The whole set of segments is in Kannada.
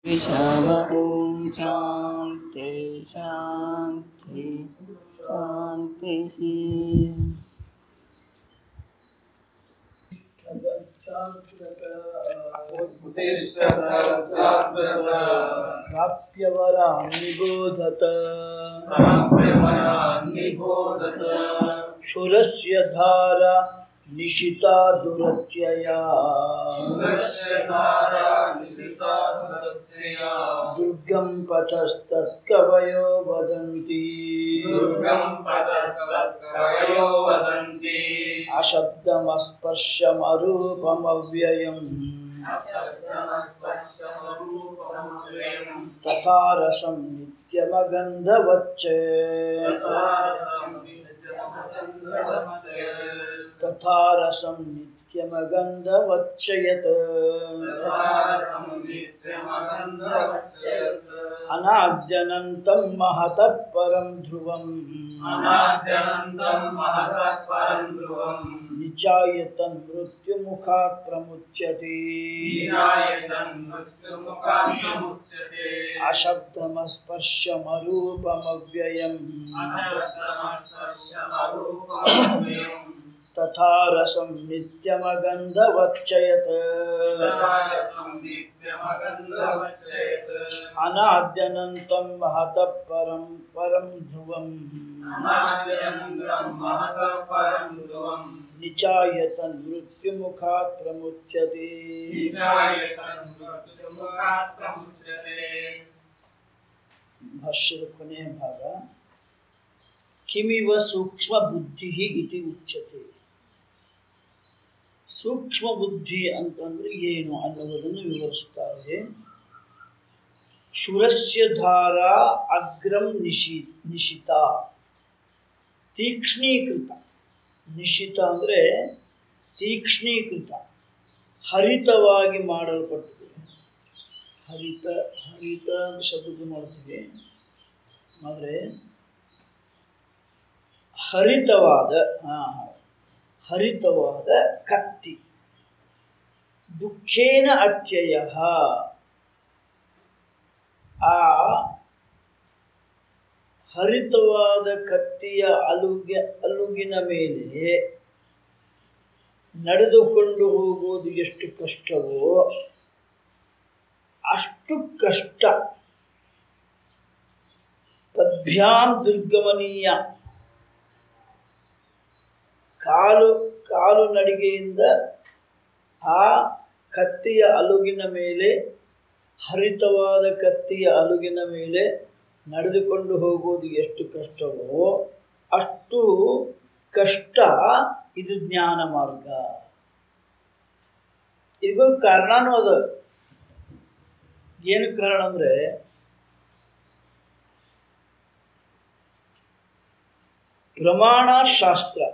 विषम ॐ शान्ति शान्ति शान्तिः प्राप्यवरा निबोधत सुरस्य धारा निशिता दुरत्यया दुर्गं पथस्तत्कवयो वदन्ति अशब्दमस्पर्शमरूपमव्ययम् तथा रसं नित्यमगन्धवच्च तथा रसं नित्यमगन्धवच्च यत् अनाद्यनन्तं महतः परं ध्रुवम् निचायतन् मृत्युमुखात् प्रमुच्यते अशब्दमस्पर्शमरूपमव्ययम् तथा रसं नित्यमगन्धवच्च यत् अनाद्यनन्तं महतः परं परं ध्रुवम् निचायतन् मृत्युमुखात् प्रमुच्यते ಭಾಷ್ಯದ ಕೊನೆಯ ಭಾಗ ಕಿಮಿವ ಸೂಕ್ಷ್ಮ ಬುದ್ಧಿ ಇತಿ ಉಚ್ಯತೆ ಸೂಕ್ಷ್ಮ ಬುದ್ಧಿ ಅಂತಂದ್ರೆ ಏನು ಅನ್ನುವುದನ್ನು ವಿವರಿಸ್ತಾರೆ ಶುರಸ್ಯ ಧಾರ ಅಗ್ರಂ ನಿಶಿ ನಿಶಿತ ತೀಕ್ಷ್ಣೀಕೃತ ನಿಶಿತ ಅಂದರೆ ತೀಕ್ಷ್ಣೀಕೃತ ಹರಿತವಾಗಿ ಮಾಡಲ್ಪಟ್ಟಿದೆ ಹರಿತ ಹರಿತ ಅಂತ ಶಬ್ದದ್ದು ಮಾಡ್ತೀವಿ ಆದರೆ ಹರಿತವಾದ ಹಾಂ ಹರಿತವಾದ ಕತ್ತಿ ದುಃಖೇನ ಅತ್ಯಯ ಆ ಹರಿತವಾದ ಕತ್ತಿಯ ಅಲುಗೆ ಅಲುಗಿನ ಮೇಲೆ ನಡೆದುಕೊಂಡು ಹೋಗುವುದು ಎಷ್ಟು ಕಷ್ಟವೋ ಅಷ್ಟು ಕಷ್ಟ ಪದ್ಭ್ಯಾಂ ದುರ್ಗಮನೀಯ ಕಾಲು ಕಾಲು ನಡಿಗೆಯಿಂದ ಆ ಕತ್ತಿಯ ಅಲುಗಿನ ಮೇಲೆ ಹರಿತವಾದ ಕತ್ತಿಯ ಅಲುಗಿನ ಮೇಲೆ ನಡೆದುಕೊಂಡು ಹೋಗುವುದು ಎಷ್ಟು ಕಷ್ಟವೋ ಅಷ್ಟು ಕಷ್ಟ ಇದು ಜ್ಞಾನ ಮಾರ್ಗ ಇದು ಕಾರಣನೂ ಅದ ಏನು ಕಾರಣ ಅಂದರೆ ಪ್ರಮಾಣ ಶಾಸ್ತ್ರ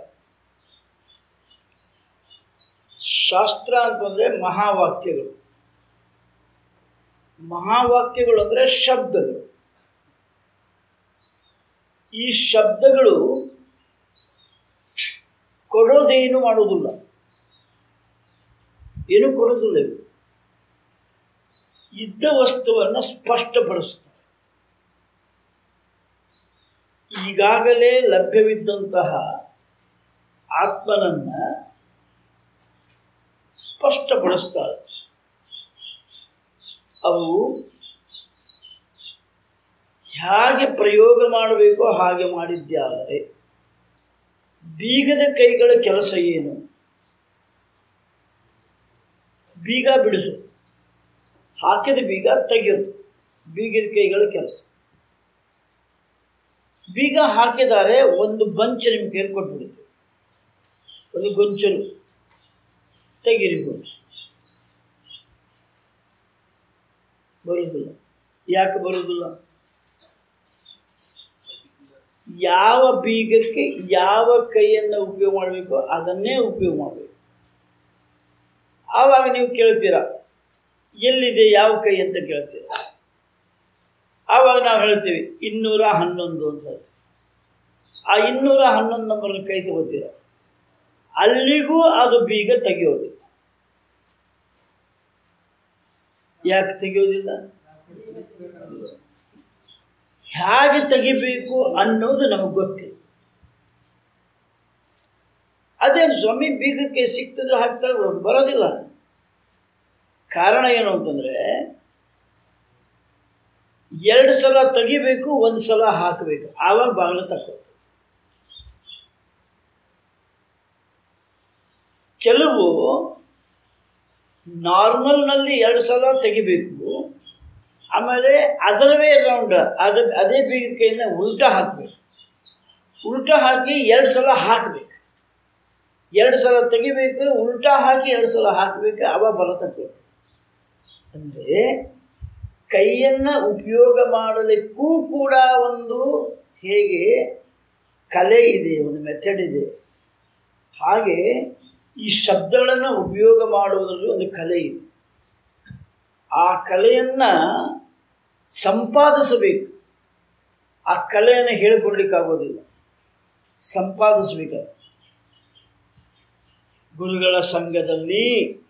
ಶಾಸ್ತ್ರ ಅಂತಂದರೆ ಮಹಾವಾಕ್ಯಗಳು ಮಹಾವಾಕ್ಯಗಳು ಅಂದರೆ ಶಬ್ದಗಳು ಈ ಶಬ್ದಗಳು ಕೊಡೋದೇನು ಮಾಡೋದಿಲ್ಲ ಏನು ಕೊಡೋದಿಲ್ಲ ಇವು ಇದ್ದ ವಸ್ತುವನ್ನು ಸ್ಪಷ್ಟಪಡಿಸ್ತಾರೆ ಈಗಾಗಲೇ ಲಭ್ಯವಿದ್ದಂತಹ ಆತ್ಮನನ್ನ ಸ್ಪಷ್ಟಪಡಿಸ್ತಾರೆ ಅವು ಹೇಗೆ ಪ್ರಯೋಗ ಮಾಡಬೇಕೋ ಹಾಗೆ ಮಾಡಿದ್ಯಾದರೆ ಬೀಗದ ಕೈಗಳ ಕೆಲಸ ಏನು ಬೀಗ ಬಿಡಿಸು ಹಾಕಿದ ಬೀಗ ತೆಗೆಯೋದು ಬೀಗದ ಕೈಗಳ ಕೆಲಸ ಬೀಗ ಹಾಕಿದ್ದಾರೆ ಒಂದು ಬಂಚ್ ನಿಮ್ಗೆ ಕೈಲಿ ಕೊಟ್ಬಿಡುತ್ತೆ ಒಂದು ಗೊಂಚಲು ತೆಗೀರಿ ಗೊಂಚು ಬರುವುದಿಲ್ಲ ಯಾಕೆ ಬರುವುದಿಲ್ಲ ಯಾವ ಬೀಗಕ್ಕೆ ಯಾವ ಕೈಯನ್ನು ಉಪಯೋಗ ಮಾಡಬೇಕು ಅದನ್ನೇ ಉಪಯೋಗ ಮಾಡಬೇಕು ಆವಾಗ ನೀವು ಕೇಳ್ತೀರಾ ಎಲ್ಲಿದೆ ಯಾವ ಕೈ ಅಂತ ಕೇಳ್ತೀರಾ ಆವಾಗ ನಾವು ಹೇಳ್ತೀವಿ ಇನ್ನೂರ ಹನ್ನೊಂದು ಅಂತ ಆ ಇನ್ನೂರ ಹನ್ನೊಂದು ನಂಬರ್ನ ಕೈ ತಗೋತೀರ ಅಲ್ಲಿಗೂ ಅದು ಬೀಗ ತೆಗೆಯೋದಿಲ್ಲ ಯಾಕೆ ತೆಗೆಯೋದಿಲ್ಲ ಹೇಗೆ ತೆಗಿಬೇಕು ಅನ್ನೋದು ನಮಗೆ ಗೊತ್ತಿಲ್ಲ ಅದೇನು ಸ್ವಾಮಿ ಬೀಗಕ್ಕೆ ಸಿಕ್ತಿದ್ರೆ ಹಾಕ್ತಾ ಬರೋದಿಲ್ಲ ಕಾರಣ ಏನು ಅಂತಂದ್ರೆ ಎರಡು ಸಲ ತೆಗಿಬೇಕು ಒಂದು ಸಲ ಹಾಕಬೇಕು ಆವಾಗ ಬಾಗಿಲು ತಕ್ಕೋದು ಕೆಲವು ನಾರ್ಮಲ್ನಲ್ಲಿ ಎರಡು ಸಲ ತೆಗಿಬೇಕು ಆಮೇಲೆ ಅದರವೇ ರೌಂಡ್ ಅದ ಅದೇ ಬೀಗಕ್ಕೆಯಿಂದ ಉಲ್ಟಾ ಹಾಕಬೇಕು ಉಲ್ಟಾ ಹಾಕಿ ಎರಡು ಸಲ ಹಾಕಬೇಕು ಎರಡು ಸಲ ತೆಗಿಬೇಕು ಉಲ್ಟಾ ಹಾಕಿ ಎರಡು ಸಲ ಹಾಕಬೇಕು ಅವ ಬಲ ತಕ್ಕೋದು ಅಂದರೆ ಕೈಯನ್ನು ಉಪಯೋಗ ಮಾಡಲಿಕ್ಕೂ ಕೂಡ ಒಂದು ಹೇಗೆ ಕಲೆ ಇದೆ ಒಂದು ಮೆಥಡ್ ಇದೆ ಹಾಗೆ ಈ ಶಬ್ದಗಳನ್ನು ಉಪಯೋಗ ಮಾಡುವುದರಲ್ಲಿ ಒಂದು ಕಲೆ ಇದೆ ಆ ಕಲೆಯನ್ನು ಸಂಪಾದಿಸಬೇಕು ಆ ಕಲೆಯನ್ನು ಹೇಳಿಕೊಡ್ಲಿಕ್ಕಾಗೋದಿಲ್ಲ ಸಂಪಾದಿಸಬೇಕು ಗುರುಗಳ ಸಂಘದಲ್ಲಿ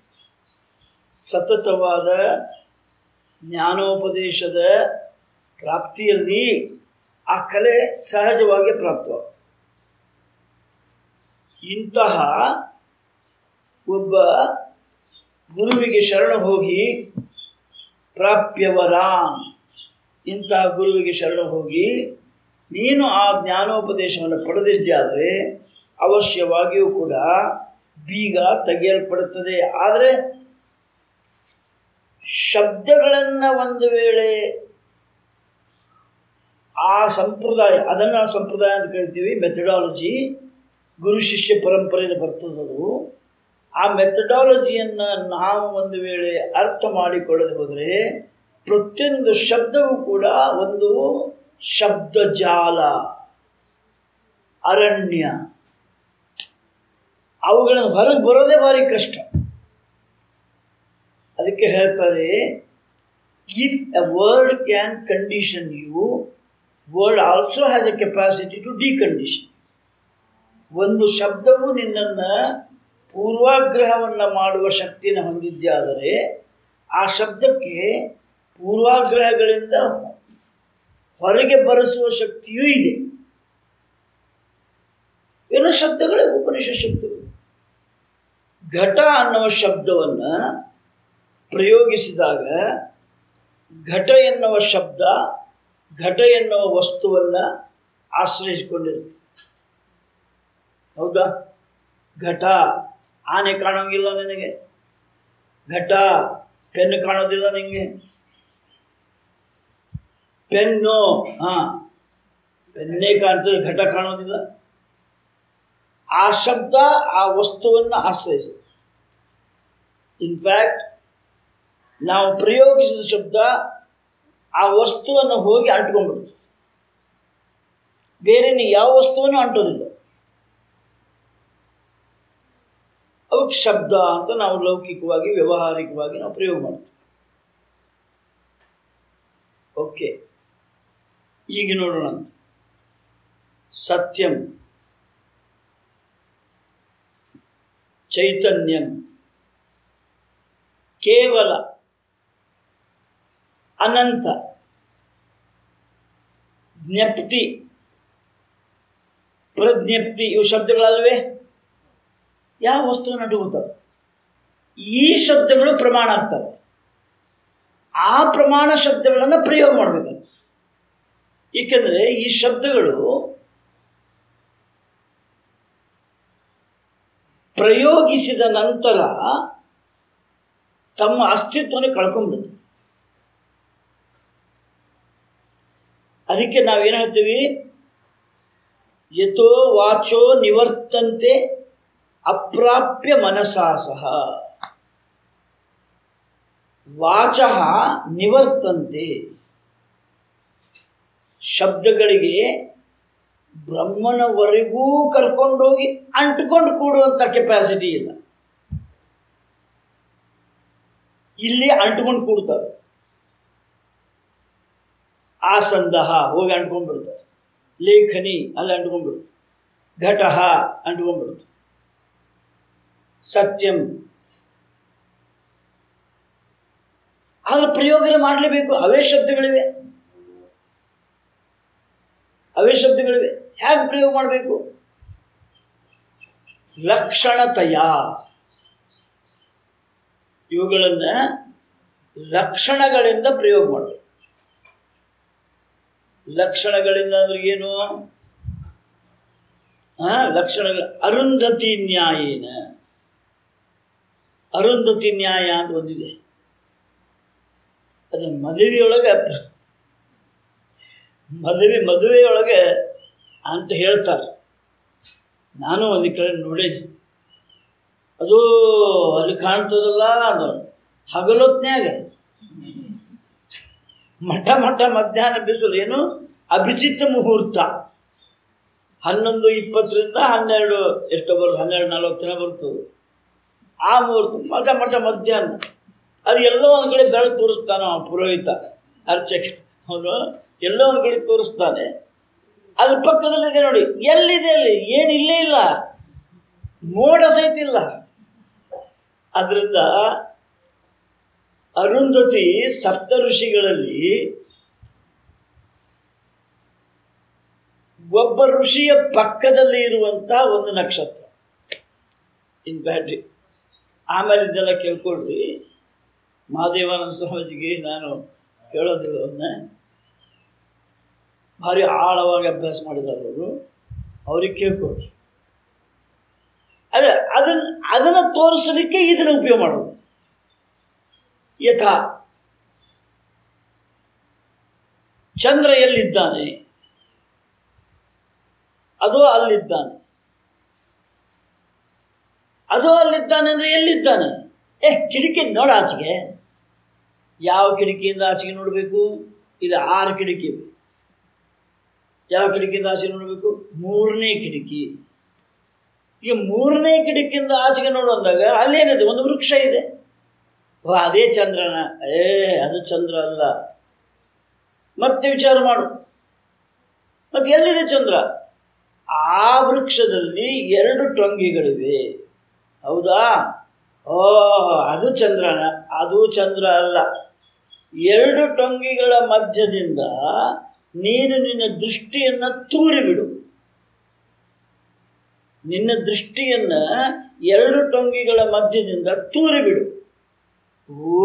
ಸತತವಾದ ಜ್ಞಾನೋಪದೇಶದ ಪ್ರಾಪ್ತಿಯಲ್ಲಿ ಆ ಕಲೆ ಸಹಜವಾಗಿ ಪ್ರಾಪ್ತವಾಗ್ತದೆ ಇಂತಹ ಒಬ್ಬ ಗುರುವಿಗೆ ಶರಣ ಹೋಗಿ ಪ್ರಾಪ್ಯವರಾನ್ ಇಂತಹ ಗುರುವಿಗೆ ಶರಣ ಹೋಗಿ ನೀನು ಆ ಜ್ಞಾನೋಪದೇಶವನ್ನು ಪಡೆದಿದ್ದಾದರೆ ಅವಶ್ಯವಾಗಿಯೂ ಕೂಡ ಬೀಗ ತೆಗೆಯಲ್ಪಡುತ್ತದೆ ಆದರೆ ಶಬ್ದಗಳನ್ನು ಒಂದು ವೇಳೆ ಆ ಸಂಪ್ರದಾಯ ಅದನ್ನು ನಾವು ಸಂಪ್ರದಾಯ ಅಂತ ಕರಿತೀವಿ ಮೆಥಡಾಲಜಿ ಗುರು ಶಿಷ್ಯ ಪರಂಪರೆಯಲ್ಲಿ ಬರ್ತದದು ಆ ಮೆಥಡಾಲಜಿಯನ್ನು ನಾವು ಒಂದು ವೇಳೆ ಅರ್ಥ ಮಾಡಿಕೊಳ್ಳದೆ ಹೋದರೆ ಪ್ರತಿಯೊಂದು ಶಬ್ದವೂ ಕೂಡ ಒಂದು ಶಬ್ದ ಜಾಲ ಅರಣ್ಯ ಅವುಗಳನ್ನು ಹೊರಗೆ ಬರೋದೇ ಭಾರಿ ಕಷ್ಟ ಅದಕ್ಕೆ ಹೇಳ್ತಾರೆ if a word can condition you word also has a capacity to decondition ಒಂದು ಶಬ್ದವು ನಿನ್ನನ್ನು ಪೂರ್ವಾಗ್ರಹವನ್ನು ಮಾಡುವ ಶಕ್ತಿಯನ್ನು ಹೊಂದಿದ್ದಾದರೆ ಆ ಶಬ್ದಕ್ಕೆ ಪೂರ್ವಾಗ್ರಹಗಳಿಂದ ಹೊರಗೆ ಬರೆಸುವ ಶಕ್ತಿಯೂ ಇದೆ ಎಲ್ಲ ಶಬ್ದಗಳೇ ಉಪನಿಷ ಶಬ್ದಗಳು ಘಟ ಅನ್ನುವ ಶಬ್ದವನ್ನು ಪ್ರಯೋಗಿಸಿದಾಗ ಘಟ ಎನ್ನುವ ಶಬ್ದ ಘಟ ಎನ್ನುವ ವಸ್ತುವನ್ನು ಆಶ್ರಯಿಸಿಕೊಂಡಿರುತ್ತೆ ಹೌದಾ ಘಟ ಆನೆ ಕಾಣೋಂಗಿಲ್ಲ ನಿನಗೆ ಘಟ ಪೆನ್ ಕಾಣೋದಿಲ್ಲ ನಿನಗೆ ಪೆನ್ನು ಹಾಂ ಪೆನ್ನೇ ಕಾಣ್ತದೆ ಘಟ ಕಾಣೋದಿಲ್ಲ ಆ ಶಬ್ದ ಆ ವಸ್ತುವನ್ನು ಆಶ್ರಯಿಸಿ ಇನ್ಫ್ಯಾಕ್ಟ್ ನಾವು ಪ್ರಯೋಗಿಸಿದ ಶಬ್ದ ಆ ವಸ್ತುವನ್ನು ಹೋಗಿ ಅಂಟ್ಕೊಂಡ್ಬಿಡುತ್ತೆ ಬೇರೆ ನೀವು ಯಾವ ವಸ್ತುವನ್ನು ಅಂಟೋದಿಲ್ಲ ಅವಕ್ಕೆ ಶಬ್ದ ಅಂತ ನಾವು ಲೌಕಿಕವಾಗಿ ವ್ಯಾವಹಾರಿಕವಾಗಿ ನಾವು ಪ್ರಯೋಗ ಮಾಡ್ತೀವಿ ಓಕೆ ಈಗ ನೋಡೋಣ ಸತ್ಯಂ ಚೈತನ್ಯಂ ಕೇವಲ ಅನಂತ ಜ್ಞಪ್ತಿ ಪ್ರಜ್ಞಪ್ತಿ ಇವು ಶಬ್ದಗಳಲ್ವೇ ಯಾವ ವಸ್ತುವನ್ನು ಅಡ್ಡುಗುತ್ತವೆ ಈ ಶಬ್ದಗಳು ಪ್ರಮಾಣ ಆಗ್ತವೆ ಆ ಪ್ರಮಾಣ ಶಬ್ದಗಳನ್ನು ಪ್ರಯೋಗ ಮಾಡಬೇಕು ಏಕೆಂದರೆ ಈ ಶಬ್ದಗಳು ಪ್ರಯೋಗಿಸಿದ ನಂತರ ತಮ್ಮ ಅಸ್ತಿತ್ವನೇ ಕಳ್ಕೊಂಡ್ಬಿಡುತ್ತೆ ಅದಕ್ಕೆ ನಾವೇನು ಹೇಳ್ತೀವಿ ಯಥೋ ವಾಚೋ ನಿವರ್ತಂತೆ ಅಪ್ರಾಪ್ಯ ಮನಸಾ ಸಹ ವಾಚ ನಿವರ್ತಂತೆ ಶಬ್ದಗಳಿಗೆ ಬ್ರಹ್ಮನವರೆಗೂ ಕರ್ಕೊಂಡೋಗಿ ಅಂಟ್ಕೊಂಡು ಕೂಡುವಂಥ ಕೆಪಾಸಿಟಿ ಇಲ್ಲ ಇಲ್ಲಿ ಅಂಟ್ಕೊಂಡು ಕೂಡ್ತಾರೆ ಆಸಂದಹ ಹೋಗಿ ಅಂಟ್ಕೊಂಡ್ಬಿಡ್ತಾರೆ ಲೇಖನಿ ಅಲ್ಲಿ ಅಂಟ್ಕೊಂಡ್ಬಿಡುತ್ತೆ ಘಟಃ ಅಂಟ್ಕೊಂಡ್ಬಿಡುತ್ತೆ ಸತ್ಯಂ ಆದರೆ ಪ್ರಯೋಗನೆ ಮಾಡಲೇಬೇಕು ಅವೇ ಶಬ್ದಗಳಿವೆ ಅವೇ ಶಬ್ದಗಳಿವೆ ಹೇಗೆ ಪ್ರಯೋಗ ಮಾಡಬೇಕು ಲಕ್ಷಣತಯ ಇವುಗಳನ್ನು ಲಕ್ಷಣಗಳಿಂದ ಪ್ರಯೋಗ ಮಾಡಬೇಕು ಲಕ್ಷಣಗಳಿಂದ ಅಂದ್ರೆ ಏನು ಆ, ಲಕ್ಷಣಗಳು ಅರುಂಧತಿ ನ್ಯಾಯೇನ ಅರುಂಧತಿ ನ್ಯಾಯ ಅಂತ ಒಂದಿದೆ ಅದು ಮದುವೆಯೊಳಗೆ ಮದುವೆ ಮದುವೆಯೊಳಗೆ ಅಂತ ಹೇಳ್ತಾರೆ ನಾನು ಒಂದು ಕಡೆ ನೋಡೀನಿ ಅದು ಅಲ್ಲಿ ಕಾಣ್ತದಲ್ಲ ಅದು ಹಗಲೊತ್ನ್ಯಾಗ ಮಠ ಮಠ ಮಧ್ಯಾಹ್ನ ಬಿಸಿಲು ಏನು ಅಭಿಜಿತ್ ಮುಹೂರ್ತ ಹನ್ನೊಂದು ಇಪ್ಪತ್ತರಿಂದ ಹನ್ನೆರಡು ಎಷ್ಟೋ ಬರ್ತದೆ ಹನ್ನೆರಡು ನಲ್ವತ್ತು ಜನ ಬರ್ತದೆ ಆ ಮುಹೂರ್ತ ಮಠ ಮಠ ಮಧ್ಯಾಹ್ನ ಅದು ಎಲ್ಲೋ ಒಂದು ಕಡೆ ಬೆಳಕು ತೋರಿಸ್ತಾನೆ ಆ ಪುರೋಹಿತ ಅರ್ಚಕ ಅವನು ಎಲ್ಲೋ ಒಂದು ಕಡೆ ತೋರಿಸ್ತಾನೆ ಅದ್ರ ಪಕ್ಕದಲ್ಲಿದೆ ನೋಡಿ ಎಲ್ಲಿದೆ ಅಲ್ಲಿ ಏನು ಇಲ್ಲೇ ಇಲ್ಲ ಮೋಡ ಸಹಿತ ಇಲ್ಲ ಅದರಿಂದ ಅರುಂಧತಿ ಸಪ್ತ ಋಷಿಗಳಲ್ಲಿ ಒಬ್ಬ ಋಷಿಯ ಪಕ್ಕದಲ್ಲಿ ಇರುವಂತಹ ಒಂದು ನಕ್ಷತ್ರ ಇನ್ ಬ್ಯಾಟ್ರಿ ಆಮೇಲೆ ಇದೆಲ್ಲ ಕೇಳ್ಕೊಳ್ರಿ ಮಹಾದೇವಾನಂದ ಸ್ವಾಮೀಜಿಗೆ ನಾನು ಹೇಳೋದಿಲ್ಲ ಅವನ್ನ ಭಾರಿ ಆಳವಾಗಿ ಅಭ್ಯಾಸ ಮಾಡಿದ್ದಾರೆ ಅವರು ಅವ್ರಿಗೆ ಕೇಳ್ಕೊಳ್ರಿ ಅದೇ ಅದನ್ನ ಅದನ್ನು ತೋರಿಸಲಿಕ್ಕೆ ಇದನ್ನು ಉಪಯೋಗ ಮಾಡೋದು ಯಥಾ ಚಂದ್ರ ಎಲ್ಲಿದ್ದಾನೆ ಅದು ಅಲ್ಲಿದ್ದಾನೆ ಅದು ಅಲ್ಲಿದ್ದಾನೆ ಅಂದರೆ ಎಲ್ಲಿದ್ದಾನೆ ಏ ಕಿಟಕಿ ನೋಡ ಆಚೆಗೆ ಯಾವ ಕಿಟಕಿಯಿಂದ ಆಚೆಗೆ ನೋಡಬೇಕು ಇಲ್ಲಿ ಆರು ಕಿಟಕಿ ಇವೆ ಯಾವ ಕಿಟಕಿಯಿಂದ ಆಚೆಗೆ ನೋಡಬೇಕು ಮೂರನೇ ಕಿಟಕಿ ಈಗ ಮೂರನೇ ಕಿಟಕಿಯಿಂದ ಆಚೆಗೆ ನೋಡುವಂದಾಗ ಅಲ್ಲೇನಿದೆ ಒಂದು ವೃಕ್ಷ ಇದೆ ಓ ಅದೇ ಚಂದ್ರನ ಏ ಅದು ಚಂದ್ರ ಅಲ್ಲ ಮತ್ತೆ ವಿಚಾರ ಮಾಡು ಮತ್ತೆ ಎಲ್ಲಿದೆ ಚಂದ್ರ ಆ ವೃಕ್ಷದಲ್ಲಿ ಎರಡು ಟೊಂಗಿಗಳಿವೆ ಹೌದಾ ಓ ಅದು ಚಂದ್ರನ ಅದು ಚಂದ್ರ ಅಲ್ಲ ಎರಡು ಟೊಂಗಿಗಳ ಮಧ್ಯದಿಂದ ನೀನು ನಿನ್ನ ದೃಷ್ಟಿಯನ್ನು ತೂರಿಬಿಡು ನಿನ್ನ ದೃಷ್ಟಿಯನ್ನ ಎರಡು ಟೊಂಗಿಗಳ ಮಧ್ಯದಿಂದ ತೂರಿಬಿಡು ಓ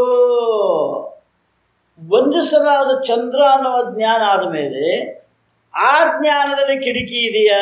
ಒಂದು ಸಲ ಅದು ಚಂದ್ರ ಅನ್ನುವ ಜ್ಞಾನ ಆದ ಮೇಲೆ ಆ ಜ್ಞಾನದಲ್ಲಿ ಕಿಟಕಿ ಇದೆಯಾ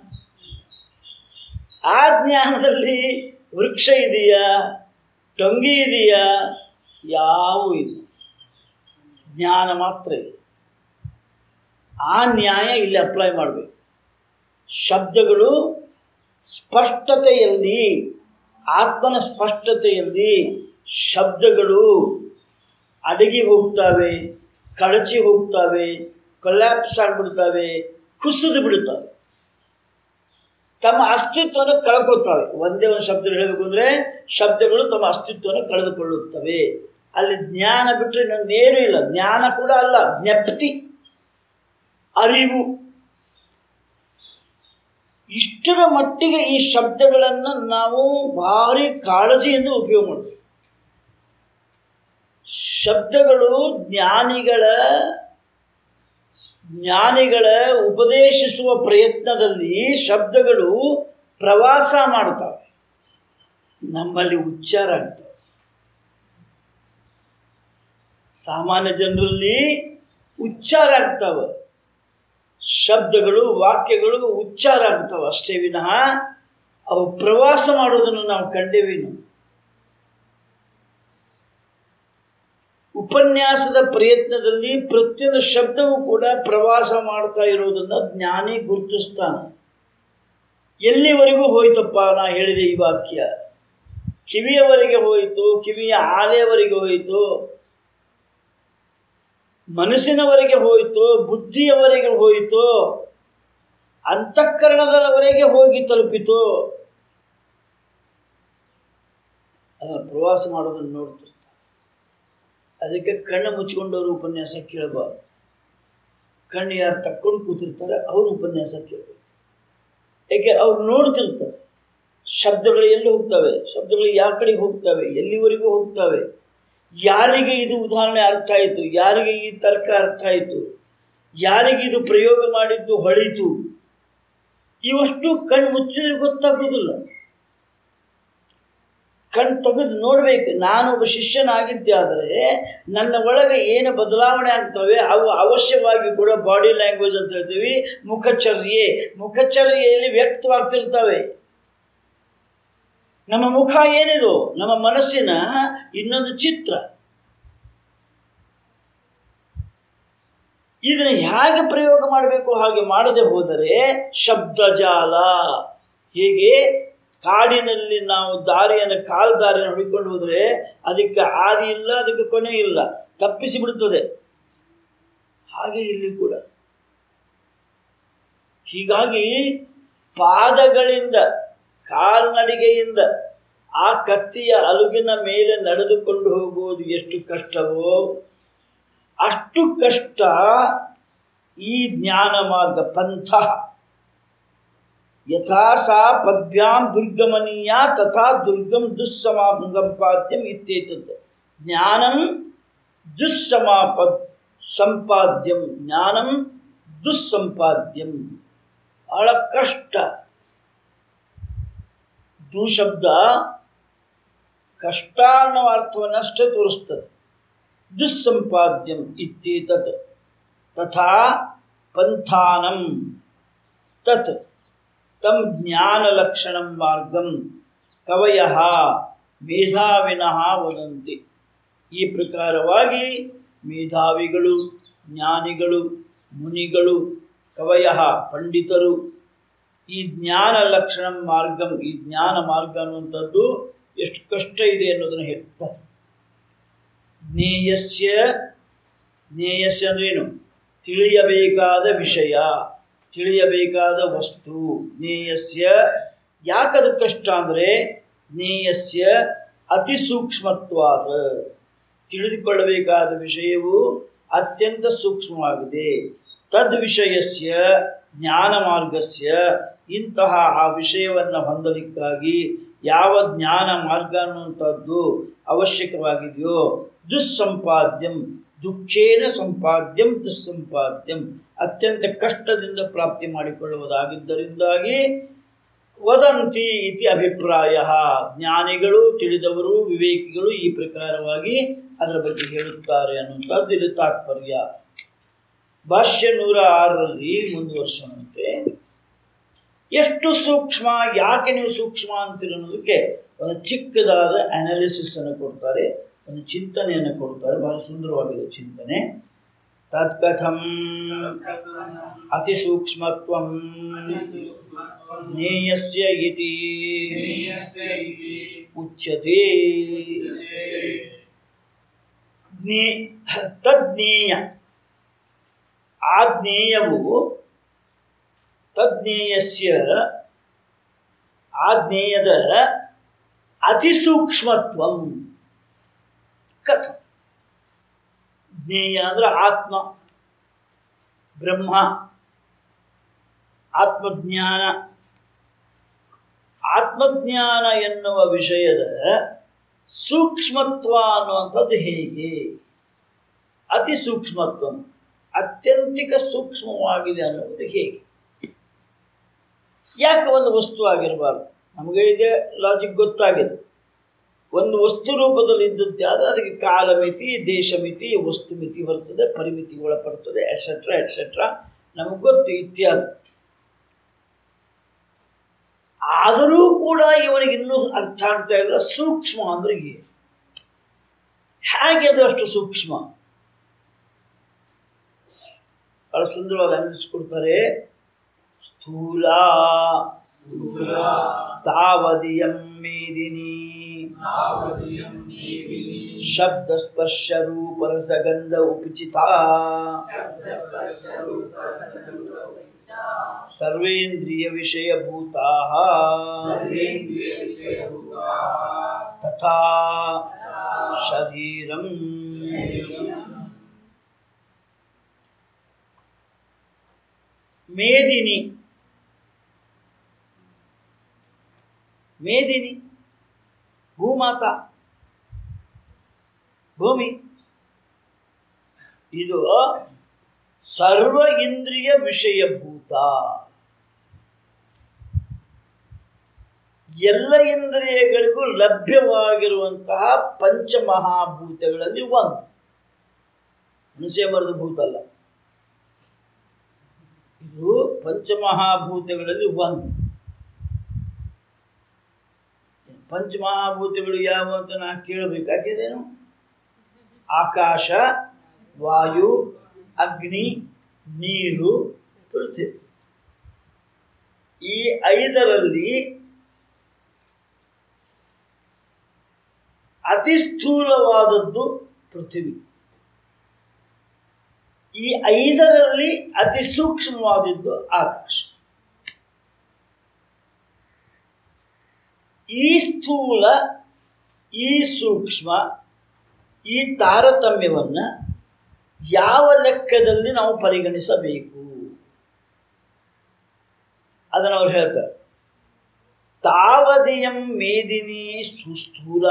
ಆ ಜ್ಞಾನದಲ್ಲಿ ವೃಕ್ಷ ಇದೆಯಾ ಟೊಂಗಿ ಇದೆಯಾ ಯಾವೂ ಇಲ್ಲ ಜ್ಞಾನ ಮಾತ್ರ ಇದೆ ಆ ನ್ಯಾಯ ಇಲ್ಲಿ ಅಪ್ಲೈ ಮಾಡಬೇಕು ಶಬ್ದಗಳು ಸ್ಪಷ್ಟತೆಯಲ್ಲಿ ಆತ್ಮನ ಸ್ಪಷ್ಟತೆಯಲ್ಲಿ ಶಬ್ದಗಳು ಅಡಗಿ ಹೋಗ್ತವೆ ಕಳಚಿ ಹೋಗ್ತವೆ ಕೊಲ್ಯಾಪ್ಸ್ ಆಗಿಬಿಡ್ತವೆ ಕುಸಿದು ಬಿಡುತ್ತವೆ ತಮ್ಮ ಅಸ್ತಿತ್ವವನ್ನು ಕಳ್ಕೊತವೆ ಒಂದೇ ಒಂದು ಶಬ್ದ ಹೇಳಬೇಕು ಅಂದರೆ ಶಬ್ದಗಳು ತಮ್ಮ ಅಸ್ತಿತ್ವವನ್ನು ಕಳೆದುಕೊಳ್ಳುತ್ತವೆ ಅಲ್ಲಿ ಜ್ಞಾನ ಬಿಟ್ಟರೆ ಇನ್ನೊಂದೇನೂ ಇಲ್ಲ ಜ್ಞಾನ ಕೂಡ ಅಲ್ಲ ಜ್ಞಪ್ತಿ ಅರಿವು ಇಷ್ಟರ ಮಟ್ಟಿಗೆ ಈ ಶಬ್ದಗಳನ್ನು ನಾವು ಭಾರಿ ಕಾಳಜಿಯಿಂದ ಉಪಯೋಗ ಮಾಡಬೇಕು ಶಬ್ದಗಳು ಜ್ಞಾನಿಗಳ ಜ್ಞಾನಿಗಳ ಉಪದೇಶಿಸುವ ಪ್ರಯತ್ನದಲ್ಲಿ ಶಬ್ದಗಳು ಪ್ರವಾಸ ಮಾಡ್ತವೆ ನಮ್ಮಲ್ಲಿ ಉಚ್ಚಾರ ಆಗ್ತವೆ ಸಾಮಾನ್ಯ ಜನರಲ್ಲಿ ಉಚ್ಚಾರ ಆಗ್ತವೆ ಶಬ್ದಗಳು ವಾಕ್ಯಗಳು ಉಚ್ಚಾರ ಆಗ್ತವೆ ಅಷ್ಟೇ ವಿನಃ ಅವು ಪ್ರವಾಸ ಮಾಡೋದನ್ನು ನಾವು ಕಂಡೇವೇನು ಉಪನ್ಯಾಸದ ಪ್ರಯತ್ನದಲ್ಲಿ ಪ್ರತಿಯೊಂದು ಶಬ್ದವೂ ಕೂಡ ಪ್ರವಾಸ ಮಾಡ್ತಾ ಇರೋದನ್ನು ಜ್ಞಾನಿ ಗುರುತಿಸ್ತಾನೆ ಎಲ್ಲಿವರೆಗೂ ಹೋಯ್ತಪ್ಪ ನಾ ಹೇಳಿದೆ ಈ ವಾಕ್ಯ ಕಿವಿಯವರೆಗೆ ಹೋಯಿತು ಕಿವಿಯ ಆಲೆಯವರೆಗೆ ಹೋಯಿತು ಮನಸ್ಸಿನವರೆಗೆ ಹೋಯಿತು ಬುದ್ಧಿಯವರೆಗೆ ಹೋಯಿತು ಅಂತಃಕರಣದವರೆಗೆ ಹೋಗಿ ತಲುಪಿತು ಅದನ್ನು ಪ್ರವಾಸ ಮಾಡೋದನ್ನು ನೋಡ್ತಿರ್ತಾರೆ ಅದಕ್ಕೆ ಕಣ್ಣು ಮುಚ್ಚಿಕೊಂಡವರು ಉಪನ್ಯಾಸ ಕೇಳಬಾರ್ದು ಕಣ್ಣು ಯಾರು ತಕ್ಕೊಂಡು ಕೂತಿರ್ತಾರೆ ಅವರು ಉಪನ್ಯಾಸ ಕೇಳಬೇಕು ಏಕೆ ಅವ್ರು ನೋಡ್ತಿರ್ತಾರೆ ಶಬ್ದಗಳು ಎಲ್ಲಿ ಹೋಗ್ತವೆ ಶಬ್ದಗಳು ಯಾವ ಕಡೆಗೆ ಹೋಗ್ತವೆ ಎಲ್ಲಿವರೆಗೂ ಹೋಗ್ತವೆ ಯಾರಿಗೆ ಇದು ಉದಾಹರಣೆ ಅರ್ಥ ಆಯಿತು ಯಾರಿಗೆ ಈ ತರ್ಕ ಅರ್ಥ ಆಯಿತು ಯಾರಿಗೆ ಇದು ಪ್ರಯೋಗ ಮಾಡಿದ್ದು ಹೊಳಿತು ಇವಷ್ಟು ಕಣ್ಣು ಮುಚ್ಚಿದ್ರೆ ಗೊತ್ತಾಗೋದಿಲ್ಲ ಕಣ್ ತೆಗೆದು ನೋಡಬೇಕು ನಾನೊಬ್ಬ ಶಿಷ್ಯನಾಗಿದ್ದೆ ಆದರೆ ನನ್ನ ಒಳಗೆ ಏನು ಬದಲಾವಣೆ ಆಗ್ತವೆ ಅವು ಅವಶ್ಯವಾಗಿ ಕೂಡ ಬಾಡಿ ಲ್ಯಾಂಗ್ವೇಜ್ ಅಂತ ಹೇಳ್ತೀವಿ ಮುಖಚರ್ಯೆ ಮುಖಚರ್ಯೆಯಲ್ಲಿ ವ್ಯಕ್ತವಾಗ್ತಿರ್ತವೆ ನಮ್ಮ ಮುಖ ಏನಿದು ನಮ್ಮ ಮನಸ್ಸಿನ ಇನ್ನೊಂದು ಚಿತ್ರ ಇದನ್ನು ಹೇಗೆ ಪ್ರಯೋಗ ಮಾಡಬೇಕು ಹಾಗೆ ಮಾಡದೆ ಹೋದರೆ ಶಬ್ದಜಾಲ ಹೀಗೆ ಕಾಡಿನಲ್ಲಿ ನಾವು ದಾರಿಯನ್ನು ಕಾಲು ದಾರಿಯನ್ನು ಹುಡುಕೊಂಡು ಹೋದರೆ ಅದಕ್ಕೆ ಆದಿ ಇಲ್ಲ ಅದಕ್ಕೆ ಕೊನೆ ಇಲ್ಲ ತಪ್ಪಿಸಿ ಬಿಡುತ್ತದೆ ಹಾಗೆ ಇಲ್ಲಿ ಕೂಡ ಹೀಗಾಗಿ ಪಾದಗಳಿಂದ ಕಾಲ್ನಡಿಗೆಯಿಂದ ಆ ಕತ್ತಿಯ ಅಲುಗಿನ ಮೇಲೆ ನಡೆದುಕೊಂಡು ಹೋಗುವುದು ಎಷ್ಟು ಕಷ್ಟವೋ ಅಷ್ಟು ಕಷ್ಟ ಈ ಜ್ಞಾನ ಮಾರ್ಗ ಪಂಥ ಯಥಾ ಸಾ ಪದ್ಭ್ಯಾಂ ದುರ್ಗಮನೀಯ ತಥಾ ದುರ್ಗಂ ದುಸ್ಸಮಾಪಂಪಾದ್ಯಂ ಇತ್ಯೇತದ್ ಜ್ಞಾನಂ ದುಸ್ಸಮಾಪ ಸಂಪಾದ್ಯಂ ಜ್ಞಾನಂ ದುಸ್ಸಂಪಾದ್ಯಂ ಬಹಳ ಕಷ್ಟ ದುಶಬ್ದ ಕಷ್ಟ ಅನ್ನೋ ಅರ್ಥವನ್ನಷ್ಟೇ ತೋರಿಸ್ತದೆ ದುಸ್ಸಂಪಾದ್ಯಂ ಇತ್ಯೇತತ್ ತಥಾ ಪಂಥಾನಂ ತತ್ ತಂ ಜ್ಞಾನಲಕ್ಷಣಂ ಮಾರ್ಗಂ ಕವಯ ಮೇಧಾವಿನಃ ವದಂತಿ ಈ ಪ್ರಕಾರವಾಗಿ ಮೇಧಾವಿಗಳು ಜ್ಞಾನಿಗಳು ಮುನಿಗಳು ಕವಯ ಪಂಡಿತರು ಈ ಜ್ಞಾನ ಲಕ್ಷಣ ಮಾರ್ಗಂ ಈ ಜ್ಞಾನ ಮಾರ್ಗ ಅನ್ನುವಂಥದ್ದು ಎಷ್ಟು ಕಷ್ಟ ಇದೆ ಅನ್ನೋದನ್ನು ಹೇಳ್ತಾರೆ ಜ್ಞೇಯಸ್ಯ ಜ್ಞೇಯಸ್ಯ ಅಂದ್ರೇನು ತಿಳಿಯಬೇಕಾದ ವಿಷಯ ತಿಳಿಯಬೇಕಾದ ವಸ್ತು ಜ್ಞೇಯಸ್ಯ ಯಾಕದು ಕಷ್ಟ ಅಂದರೆ ಜ್ಞೇಯಸ್ಯ ಅತಿ ಸೂಕ್ಷ್ಮತ್ವಾದ ತಿಳಿದುಕೊಳ್ಳಬೇಕಾದ ವಿಷಯವು ಅತ್ಯಂತ ಸೂಕ್ಷ್ಮವಾಗಿದೆ ತದ್ ವಿಷಯಸ್ಯ ಜ್ಞಾನ ಮಾರ್ಗಸ್ಯ ಇಂತಹ ಆ ವಿಷಯವನ್ನು ಹೊಂದಲಿಕ್ಕಾಗಿ ಯಾವ ಜ್ಞಾನ ಮಾರ್ಗ ಅನ್ನುವಂಥದ್ದು ಅವಶ್ಯಕವಾಗಿದೆಯೋ ದುಸ್ಸಂಪಾದ್ಯಂ ದುಃಖೇನ ಸಂಪಾದ್ಯಂ ದುಸ್ಸಂಪಾದ್ಯಂ ಅತ್ಯಂತ ಕಷ್ಟದಿಂದ ಪ್ರಾಪ್ತಿ ಮಾಡಿಕೊಳ್ಳುವುದಾಗಿದ್ದರಿಂದಾಗಿ ವದಂತಿ ಇತಿ ಅಭಿಪ್ರಾಯ ಜ್ಞಾನಿಗಳು ತಿಳಿದವರು ವಿವೇಕಿಗಳು ಈ ಪ್ರಕಾರವಾಗಿ ಅದರ ಬಗ್ಗೆ ಹೇಳುತ್ತಾರೆ ಅನ್ನುವಂಥದ್ದು ಇಲ್ಲಿ ತಾತ್ಪರ್ಯ ಭಾಷ್ಯ ನೂರ ಆರರಲ್ಲಿ ಮುಂದುವರ್ಸೋಣಂತೆ ಎಷ್ಟು ಸೂಕ್ಷ್ಮ ಯಾಕೆ ನೀವು ಸೂಕ್ಷ್ಮ ಅಂತೀರ ಅನ್ನೋದಕ್ಕೆ ಒಂದು ಚಿಕ್ಕದಾದ ಅನಾಲಿಸಿಸ್ ಅನ್ನು ಕೊಡ್ತಾರೆ ಒಂದು ಚಿಂತನೆಯನ್ನು ಕೊಡ್ತಾರೆ ಬಹಳ ಸುಂದರವಾಗಿದೆ ಚಿಂತನೆ ತತ್ಕಥಂ ಅತಿ ಸೂಕ್ಷ್ಮತ್ವಂ ಜ್ಞೇಯಸ್ಯ ಇತಿ ಉಚ್ಯತೆ ಜ್ಞೇ ತಜ್ಞೇಯ ಆ ಜ್ಞೇಯವು ತಜ್ಞೇಯಸ್ಯ ಆ ಜ್ಞೇಯದ ಅತಿ ಸೂಕ್ಷ್ಮತ್ವಂ ಕಥ ಜ್ಞೇಯ ಅಂದ್ರೆ ಆತ್ಮ ಬ್ರಹ್ಮ ಆತ್ಮಜ್ಞಾನ ಆತ್ಮಜ್ಞಾನ ಎನ್ನುವ ವಿಷಯದ ಸೂಕ್ಷ್ಮತ್ವ ಅನ್ನುವಂಥದ್ದು ಹೇಗೆ ಅತಿ ಸೂಕ್ಷ್ಮತ್ವ ಅತ್ಯಂತಿಕ ಸೂಕ್ಷ್ಮವಾಗಿದೆ ಅನ್ನುವುದು ಹೇಗೆ ಯಾಕೆ ಒಂದು ವಸ್ತು ಆಗಿರಬಾರ್ದು ನಮಗೆ ಈಗ ಲಾಜಿಕ್ ಗೊತ್ತಾಗಿದೆ ಒಂದು ವಸ್ತು ರೂಪದಲ್ಲಿ ಇದ್ದದ್ದೇ ಆದರೆ ಅದಕ್ಕೆ ಕಾಲಮಿತಿ ದೇಶಮಿತಿ ವಸ್ತು ಮಿತಿ ಬರ್ತದೆ ಪರಿಮಿತಿ ಒಳಪಡ್ತದೆ ಎಟ್ಸೆಟ್ರಾ ಎಟ್ಸೆಟ್ರಾ ನಮಗೆ ಗೊತ್ತು ಇತ್ಯಾದಿ ಆದರೂ ಕೂಡ ಇವನಿಗೆ ಇನ್ನೂ ಅರ್ಥ ಆಗ್ತಾ ಇಲ್ಲ ಸೂಕ್ಷ್ಮ ಅಂದ್ರೆ ಏನು ಹೇಗೆ ಅದು ಅಷ್ಟು ಸೂಕ್ಷ್ಮ ಬಹಳ ಸುಂದರವಾಗಿ ಅನ್ನಿಸ್ಕೊಡ್ತಾರೆ ಸ್ಥೂಲ ತಾವದಿಯಂ ಮೇದಿನಿ ಶಬ್ದ ಸ್ಪರ್ಶ ರೂಪ ರಸಗಂಧ ಉಪಚಿತ ಸರ್ವೇಂದ್ರಿಯ ವಿಷಯಭೂತಾ ತಥಾ ಶರೀರಂ ಮೇದಿನಿ ಮೇದಿನಿ ಭೂಮಾತಾ ಭೂಮಿ ಇದು ಸರ್ವ ಇಂದ್ರಿಯ ವಿಷಯಭೂತ ಎಲ್ಲ ಇಂದ್ರಿಯಗಳಿಗೂ ಲಭ್ಯವಾಗಿರುವಂತಹ ಪಂಚಮಹಾಭೂತಗಳಲ್ಲಿ ಒಂದು ಹುಣಸೆ ಮರದ ಭೂತ ಅಲ್ಲ ಇದು ಪಂಚಮಹಾಭೂತಗಳಲ್ಲಿ ಒಂದು ಪಂಚಮಹಾಭೂತಗಳು ಯಾವ ಅಂತ ನಾ ಕೇಳಬೇಕಾಗಿದೇನು ಆಕಾಶ ವಾಯು ಅಗ್ನಿ ನೀರು ಪೃಥ್ವಿ ಈ ಐದರಲ್ಲಿ ಅತಿ ಸ್ಥೂಲವಾದದ್ದು ಪೃಥ್ವಿ ಈ ಐದರಲ್ಲಿ ಅತಿ ಸೂಕ್ಷ್ಮವಾದದ್ದು ಆಕಾಶ ಈ ಸ್ಥೂಲ ಈ ಸೂಕ್ಷ್ಮ ಈ ತಾರತಮ್ಯವನ್ನು ಯಾವ ಲೆಕ್ಕದಲ್ಲಿ ನಾವು ಪರಿಗಣಿಸಬೇಕು ಅದನ್ನು ಅವ್ರು ಹೇಳ್ತಾರೆ ತಾವದಿಯಂ ಮೇದಿನಿ ಸುಸ್ಥೂಲ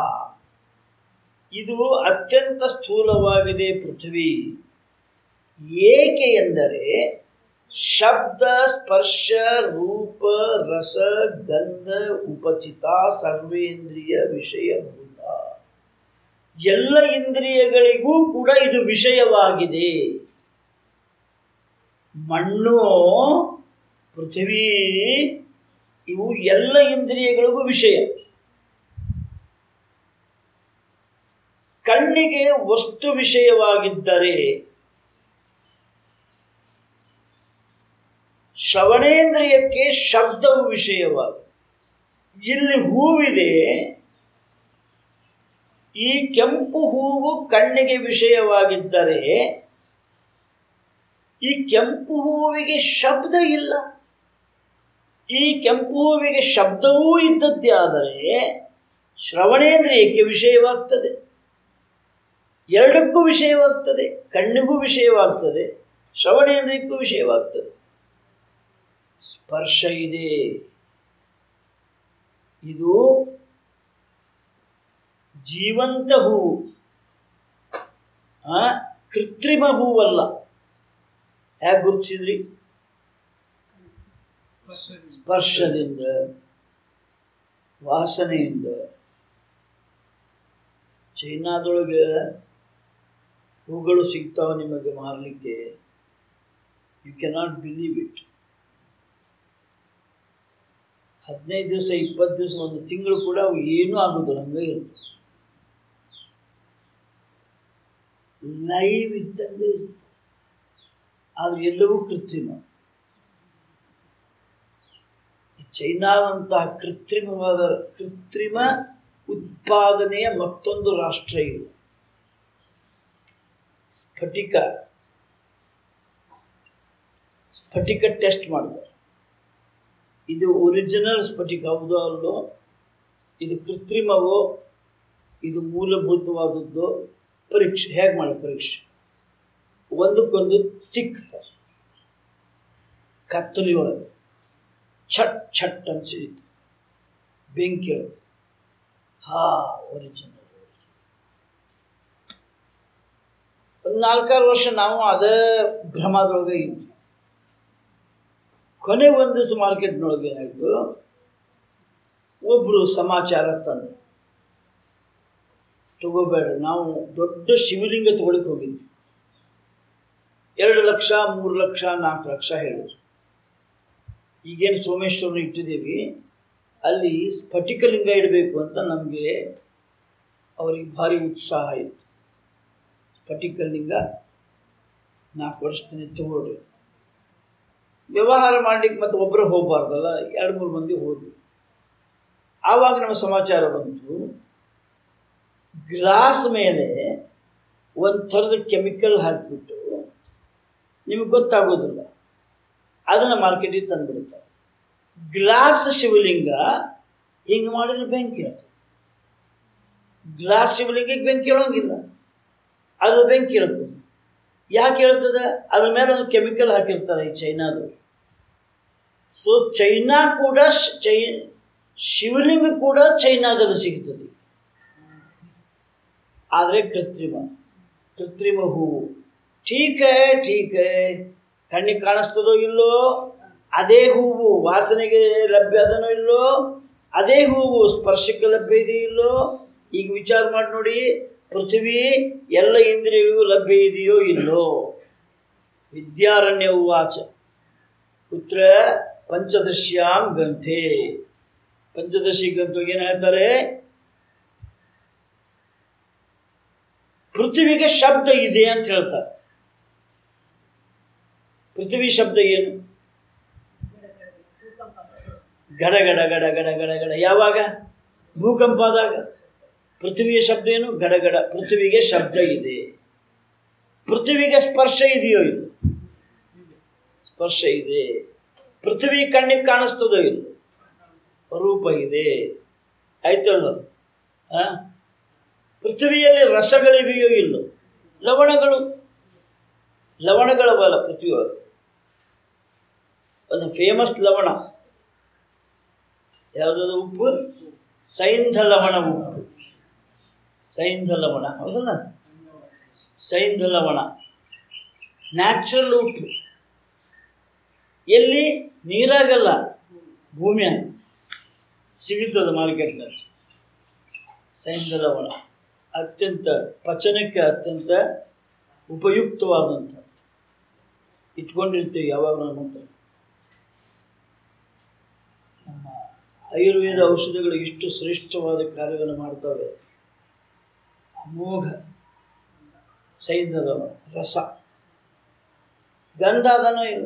ಇದು ಅತ್ಯಂತ ಸ್ಥೂಲವಾಗಿದೆ ಪೃಥ್ವಿ ಏಕೆ ಎಂದರೆ ಶಬ್ದ ಸ್ಪರ್ಶ ರೂಪ ರಸ ಗಂಧ ಉಪಚಿತ ಸರ್ವೇಂದ್ರಿಯ ವಿಷಯಭೂತ ಎಲ್ಲ ಇಂದ್ರಿಯಗಳಿಗೂ ಕೂಡ ಇದು ವಿಷಯವಾಗಿದೆ ಮಣ್ಣು ಪೃಥ್ವಿ ಇವು ಎಲ್ಲ ಇಂದ್ರಿಯಗಳಿಗೂ ವಿಷಯ ಕಣ್ಣಿಗೆ ವಸ್ತು ವಿಷಯವಾಗಿದ್ದರೆ ಶ್ರವಣೇಂದ್ರಿಯಕ್ಕೆ ಶಬ್ದವು ವಿಷಯವಾಗಿ ಇಲ್ಲಿ ಹೂವಿದೆ ಈ ಕೆಂಪು ಹೂವು ಕಣ್ಣಿಗೆ ವಿಷಯವಾಗಿದ್ದರೆ ಈ ಕೆಂಪು ಹೂವಿಗೆ ಶಬ್ದ ಇಲ್ಲ ಈ ಕೆಂಪು ಹೂವಿಗೆ ಶಬ್ದವೂ ಇದ್ದದ್ದೇ ಆದರೆ ಶ್ರವಣೇಂದ್ರಿಯಕ್ಕೆ ವಿಷಯವಾಗ್ತದೆ ಎರಡಕ್ಕೂ ವಿಷಯವಾಗ್ತದೆ ಕಣ್ಣಿಗೂ ವಿಷಯವಾಗ್ತದೆ ಶ್ರವಣೇಂದ್ರಿಯಕ್ಕೂ ವಿಷಯವಾಗ್ತದೆ ಸ್ಪರ್ಶ ಇದೆ ಇದು ಜೀವಂತ ಹೂವು ಆ, ಕೃತ್ರಿಮ ಹೂವಲ್ಲ ಹೇಗೆ ಗುರುತಿಸಿದ್ರಿ ಸ್ಪರ್ಶದಿಂದ ವಾಸನೆಯಿಂದ ಚೈನಾದೊಳಗೆ ಹೂಗಳು ಸಿಗ್ತಾವ ನಿಮಗೆ ಮಾರಲಿಕ್ಕೆ ಯು ಕೆನಾಟ್ ಬಿಲೀವ್ ಇಟ್ ಹದಿನೈದು ದಿವಸ ಇಪ್ಪತ್ತು ದಿವಸ ಒಂದು ತಿಂಗಳು ಕೂಡ ಅವು ಏನೂ ಆಗೋದಿಲ್ಲ ಹಂಗೆ ಇರುತ್ತೆ ಲೈವ್ ಇದ್ದಂಗೆ ಇರುತ್ತೆ ಆದರೆ ಎಲ್ಲವೂ ಕೃತ್ರಿಮ ಈ ಚೈನಾದಂತಹ ಕೃತ್ರಿಮವಾದ ಕೃತ್ರಿಮ ಉತ್ಪಾದನೆಯ ಮತ್ತೊಂದು ರಾಷ್ಟ್ರ ಇಲ್ಲ ಸ್ಫಟಿಕ ಸ್ಫಟಿಕ ಟೆಸ್ಟ್ ಮಾಡಿದೆ ಇದು ಒರಿಜಿನಲ್ ಸ್ಫಟಿಕ ಹೌದೋ ಅಲ್ಲೋ ಇದು ಕೃತ್ರಿಮವೋ ಇದು ಮೂಲಭೂತವಾದದ್ದು ಪರೀಕ್ಷೆ ಹೇಗೆ ಮಾಡಿ ಪರೀಕ್ಷೆ ಒಂದಕ್ಕೊಂದು ತಿಕ್ತಾರೆ ಕತ್ತಲಿಯೊಳಗೆ ಛಟ್ ಛಟ್ ಅಂತ ಸಿಡಿತು ಬೆಂಕಿ ಒಳಗೆ ಹಾ ಒರಿಜಿನಲ್ ಒಂದು ನಾಲ್ಕಾರು ವರ್ಷ ನಾವು ಅದೇ ಭ್ರಮದೊಳಗೆ ಇದ್ವಿ ಕೊನೆ ಒಂದು ದಿವಸ ಮಾರ್ಕೆಟ್ನೊಳಗೆ ಏನಾಯಿತು ಒಬ್ಬರು ಸಮಾಚಾರ ತಂದು ತಗೋಬೇಡ್ರಿ ನಾವು ದೊಡ್ಡ ಶಿವಲಿಂಗ ತಗೊಳಕ್ಕೆ ಹೋಗಿದ್ವಿ ಎರಡು ಲಕ್ಷ ಮೂರು ಲಕ್ಷ ನಾಲ್ಕು ಲಕ್ಷ ಹೇಳಿದ್ರು ಈಗೇನು ಸೋಮೇಶ್ವರನ ಇಟ್ಟಿದ್ದೀವಿ ಅಲ್ಲಿ ಸ್ಫಟಿಕಲಿಂಗ ಇಡಬೇಕು ಅಂತ ನಮಗೆ ಅವರಿಗೆ ಭಾರಿ ಉತ್ಸಾಹ ಇತ್ತು ಸ್ಫಟಿಕಲಿಂಗ ನಾಲ್ಕು ವರ್ಷದಿಂದ ತಗೊಳ್ರಿ ವ್ಯವಹಾರ ಮಾಡ್ಲಿಕ್ಕೆ ಮತ್ತೆ ಒಬ್ಬರು ಹೋಗಬಾರ್ದಲ್ಲ ಎರಡು ಮೂರು ಮಂದಿ ಹೋದ್ವಿ ಆವಾಗ ನಮ್ಮ ಸಮಾಚಾರ ಬಂತು ಗ್ಲಾಸ್ ಮೇಲೆ ಒಂದು ಥರದ ಕೆಮಿಕಲ್ ಹಾಕಿಬಿಟ್ಟು ನಿಮಗೆ ಗೊತ್ತಾಗೋದಿಲ್ಲ ಅದನ್ನು ಮಾರ್ಕೆಟಿಗೆ ತಂದುಬಿಡ್ತಾರೆ ಗ್ಲಾಸ್ ಶಿವಲಿಂಗ ಹಿಂಗೆ ಮಾಡಿದ್ರೆ ಬೆಂಕಿ ಹೇಳ್ತದೆ ಗ್ಲಾಸ್ ಶಿವಲಿಂಗಕ್ಕೆ ಬೆಂಕಿ ಹೇಳೋಂಗಿಲ್ಲ ಅದು ಬೆಂಕಿ ಹೇಳ್ತದೆ ಯಾಕೆ ಹೇಳ್ತದೆ ಅದ್ರ ಮೇಲೆ ಒಂದು ಕೆಮಿಕಲ್ ಹಾಕಿರ್ತಾರೆ ಈ ಚೈನಾದವರು ಸೊ ಚೈನಾ ಕೂಡ ಶ್- ಚೈ ಶಿವಲಿಂಗ ಕೂಡ ಚೈನಾದಲ್ಲಿ ಸಿಗ್ತದೆ ಆದರೆ ಕೃತ್ರಿಮ ಕೃತ್ರಿಮ ಹೂವು ಟೀಕೆ ಟೀಕೆ ಕಣ್ಣಿಗೆ ಕಾಣಿಸ್ತದೋ ಇಲ್ಲೋ ಅದೇ ಹೂವು ವಾಸನೆಗೆ ಲಭ್ಯ ಅದನೋ ಇಲ್ಲೋ ಅದೇ ಹೂವು ಸ್ಪರ್ಶಕ್ಕೆ ಲಭ್ಯ ಇದೆಯೋ ಇಲ್ಲೋ ಈಗ ವಿಚಾರ ಮಾಡಿ ನೋಡಿ ಪೃಥ್ವಿ ಎಲ್ಲ ಇಂದ್ರಿಯಗಳಿಗೂ ಲಭ್ಯ ಇದೆಯೋ ಇಲ್ಲೋ ವಿದ್ಯಾರಣ್ಯ ಉವಾಚ ಪುತ್ರ ಪಂಚದಶ್ಯಾಂ ಗ್ರಂಥೆ ಪಂಚದಶಿ ಗ್ರಂಥ ಏನು ಹೇಳ್ತಾರೆ ಪೃಥ್ವಿಗೆ ಶಬ್ದ ಇದೆ ಅಂತ ಹೇಳ್ತಾರೆ ಪೃಥ್ವಿ ಶಬ್ದ ಏನು ಗಡ ಗಡ ಗಡ ಗಡ ಗಡ ಗಡ ಯಾವಾಗ ಭೂಕಂಪ ಆದಾಗ ಪೃಥ್ವಿಯ ಶಬ್ದ ಏನು ಗಡಗಡ ಪೃಥ್ವಿಗೆ ಶಬ್ದ ಇದೆ ಪೃಥ್ವಿಗೆ ಸ್ಪರ್ಶ ಇದೆಯೋ ಇಲ್ಲ ಸ್ಪರ್ಶ ಇದೆ ಪೃಥ್ವಿ ಕಣ್ಣಿಗೆ ಕಾಣಿಸ್ತದೋ ಇಲ್ಲ ರೂಪ ಇದೆ ಆಯ್ತಲ್ಲ ಆ? ಪೃಥ್ವಿಯಲ್ಲಿ ರಸಗಳಿವೆಯೋ ಇಲ್ಲ ಲವಣಗಳು ಲವಣಗಳ ಬಲ ಪೃಥ್ವಿ ಒಳಗೆ. ಒಂದು ಫೇಮಸ್ ಲವಣ ಯಾವುದಾದ್ರು ಉಪ್ಪು ಸೈಂಧ ಲವಣ ಉಪ್ಪು ಸೈಂಧ ಲವಣ ಹೌದಲ್ಲ ಸೈಂಧ ಲವಣ ನ್ಯಾಚುರಲ್ ಉಪ್ಪು ಎಲ್ಲಿ ನೀರಾಗಲ್ಲ ಭೂಮಿಯ ಸಿಗುತ್ತದೆ ಮಾರ್ಕೆಟ್ನಲ್ಲಿ ಸೈಂಧ ಲವಣ ಅತ್ಯಂತ ಪಚನಕ್ಕೆ ಅತ್ಯಂತ ಉಪಯುಕ್ತವಾದಂಥ ಇಟ್ಕೊಂಡಿರ್ತೀವಿ ಯಾವಾಗ ನಮ್ಮ ಹತ್ರ ನಮ್ಮ ಆಯುರ್ವೇದ ಔಷಧಿಗಳು ಇಷ್ಟು ಶ್ರೇಷ್ಠವಾದ ಕಾರ್ಯವನ್ನು ಮಾಡ್ತವೆ ಅಮೋಘ ಸೈಂಧದ ರಸ ಗಂಧ ಅದನೋ ಇಲ್ಲ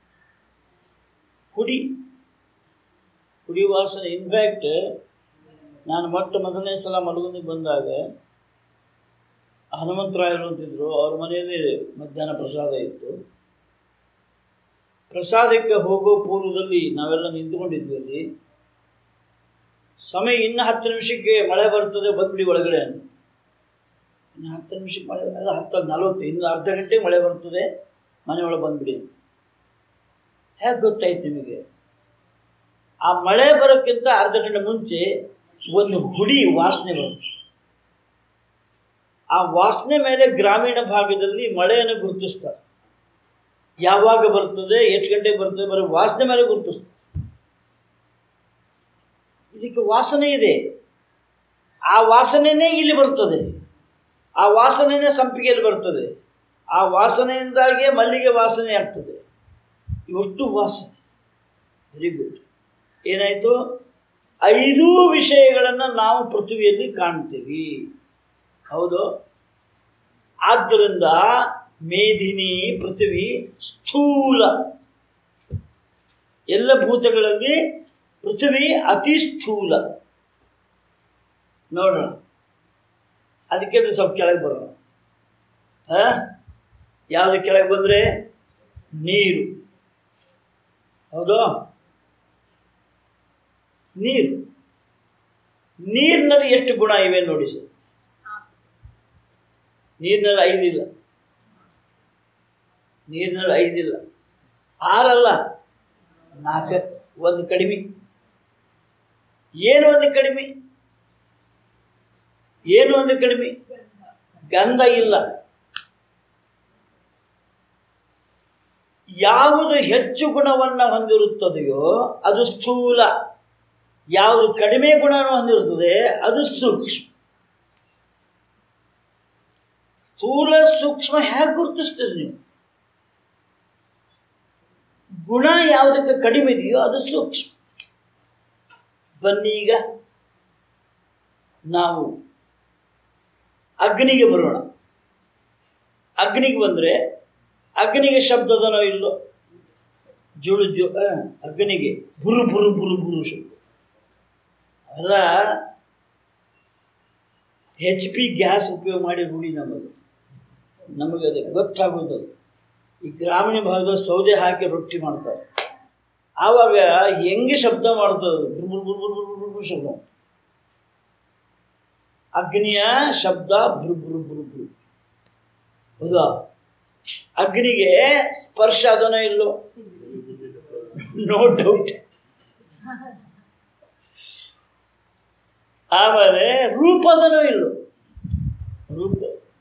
ಕುಡಿ ಕುಡಿ ವಾಸನೆ ಇನ್ಫ್ಯಾಕ್ಟ್ ನಾನು ಮೊಟ್ಟ ಮೊದಲನೇ ಸಲ ಮಲಗುಂದಿಗೆ ಬಂದಾಗ ಹನುಮಂತರಾಯರು ಅಂತಿದ್ರು ಅವ್ರ ಮನೆಯಲ್ಲಿ ಮಧ್ಯಾಹ್ನ ಪ್ರಸಾದ ಇತ್ತು ಪ್ರಸಾದಕ್ಕೆ ಹೋಗೋ ಪೂರ್ವದಲ್ಲಿ ನಾವೆಲ್ಲ ನಿಂತ್ಕೊಂಡಿದ್ವಿ ಅಲ್ಲಿ ಸಮಯ ಇನ್ನು ಹತ್ತು ನಿಮಿಷಕ್ಕೆ ಮಳೆ ಬರ್ತದೆ ಬಂದ್ಬಿಡಿ ಒಳಗಡೆ ಅಂತ ಇನ್ನು ಹತ್ತು ನಿಮಿಷಕ್ಕೆ ಮಳೆ ಅಲ್ಲ ಹತ್ತು ನಲವತ್ತು ಇನ್ನು ಅರ್ಧ ಗಂಟೆಗೆ ಮಳೆ ಬರ್ತದೆ ಮನೆ ಒಳಗೆ ಬಂದ್ಬಿಡಿ ಅಂತ ಹೇಗೆ ಗೊತ್ತಾಯ್ತು ನಿಮಗೆ ಆ ಮಳೆ ಬರೋಕ್ಕಿಂತ ಅರ್ಧ ಗಂಟೆ ಮುಂಚೆ ಒಂದು ಹುಡಿ ವಾಸನೆ ಬರುತ್ತೆ ಆ ವಾಸನೆ ಮೇಲೆ ಗ್ರಾಮೀಣ ಭಾಗದಲ್ಲಿ ಮಳೆಯನ್ನು ಗುರುತಿಸ್ತಾರೆ ಯಾವಾಗ ಬರ್ತದೆ ಎಷ್ಟು ಗಂಟೆಗೆ ಬರ್ತದೆ ಬರೋ ವಾಸನೆ ಮೇಲೆ ಗುರುತಿಸ್ತಾರೆ ಇದಕ್ಕೆ ವಾಸನೆ ಇದೆ ಆ ವಾಸನೆನೇ ಇಲ್ಲಿ ಬರ್ತದೆ ಆ ವಾಸನೆನೇ ಸಂಪಿಗೆಯಲ್ಲಿ ಬರ್ತದೆ ಆ ವಾಸನೆಯಿಂದಾಗಿಯೇ ಮಲ್ಲಿಗೆ ವಾಸನೆ ಆಗ್ತದೆ ಇವಷ್ಟು ವಾಸನೆ ವೆರಿ ಗುಡ್ ಏನಾಯಿತು ಐದೂ ವಿಷಯಗಳನ್ನು ನಾವು ಪೃಥ್ವಿಯಲ್ಲಿ ಕಾಣ್ತೀವಿ ಹೌದು ಆದ್ದರಿಂದ ಮೇದಿನಿ ಪೃಥ್ವಿ ಸ್ಥೂಲ ಎಲ್ಲ ಭೂತಗಳಲ್ಲಿ ಪೃಥ್ವಿ ಅತಿ ಸ್ಥೂಲ ನೋಡೋಣ ಅದಕ್ಕೆ ಅದು ಸ್ವಲ್ಪ ಕೆಳಗೆ ಬರೋಣ ಆ? ಯಾವುದು ಕೆಳಗೆ ಬಂದರೆ ನೀರು ಹೌದು ನೀರು ನೀರಿನಲ್ಲಿ ಎಷ್ಟು ಗುಣ ಇವೆ ನೋಡಿ ಸರ್ ನೀರಿನಲ್ಲಿ ಐದಿಲ್ಲ ನೀರಿನಲ್ಲಿ ಐದಿಲ್ಲ ಆರಲ್ಲ ನಾಲ್ಕು ಒಂದು ಕಡಿಮೆ ಏನು ಒಂದು ಕಡಿಮೆ ಏನು ಒಂದು ಕಡಿಮೆ ಗಂಧ ಇಲ್ಲ ಯಾವುದು ಹೆಚ್ಚು ಗುಣವನ್ನು ಹೊಂದಿರುತ್ತದೆಯೋ ಅದು ಸ್ಥೂಲ ಯಾವುದು ಕಡಿಮೆ ಗುಣವನ್ನು ಹೊಂದಿರುತ್ತದೆ ಅದು ಸೂಕ್ಷ್ಮ ಸ್ಥೂಲ ಸೂಕ್ಷ್ಮ ಹೇಗೆ ಗುರುತಿಸ್ತೀರಿ ನೀವು ಗುಣ ಯಾವುದಕ್ಕೆ ಕಡಿಮೆ ಇದೆಯೋ ಅದು ಸೂಕ್ಷ್ಮ ಬನ್ನಿ ಈಗ ನಾವು ಅಗ್ನಿಗೆ ಬರೋಣ ಅಗ್ನಿಗೆ ಬಂದರೆ ಅಗ್ನಿಗೆ ಶಬ್ದದನೋ ಇಲ್ಲೋ ಜುಳು ಜು ಆ, ಅಗ್ನಿಗೆ ಬುರು ಬುರು ಬುರು ಬುರು ಶಬ್ದ ಅಲ್ಲ ಹೆಚ್ ಪಿ ಗ್ಯಾಸ್ ಉಪಯೋಗ ಮಾಡಿ ರೂಢಿ ನಮಗೆ ನಮಗೆ ಅದು ಗೊತ್ತಾಗೋದು ಈ ಗ್ರಾಮೀಣ ಭಾಗದಲ್ಲಿ ಸೌದೆ ಹಾಕಿ ರೊಟ್ಟಿ ಮಾಡ್ತಾರೆ ಆವಾಗ ಹೆಂಗೆ ಶಬ್ದ ಮಾಡ್ತದೆ ಬುರ್ ಬುರ್ ಬುರ್ ಬುರ್ ಬುರ್ ಬುರ್ ಬುರ್ ಶಬ್ದ ಅಗ್ನಿಯ ಶಬ್ದ ಬುರು ಬುರು ಬುರು ಬುರು ಹೌದಾ ಅಗ್ನಿಗೆ ಸ್ಪರ್ಶ ಅದನೋ ಇಲ್ಲೋ ನೋ ಡೌಟ್ ಆಮೇಲೆ ರೂಪ ಅದನೋ ಇಲ್ಲೋ ರೂಪ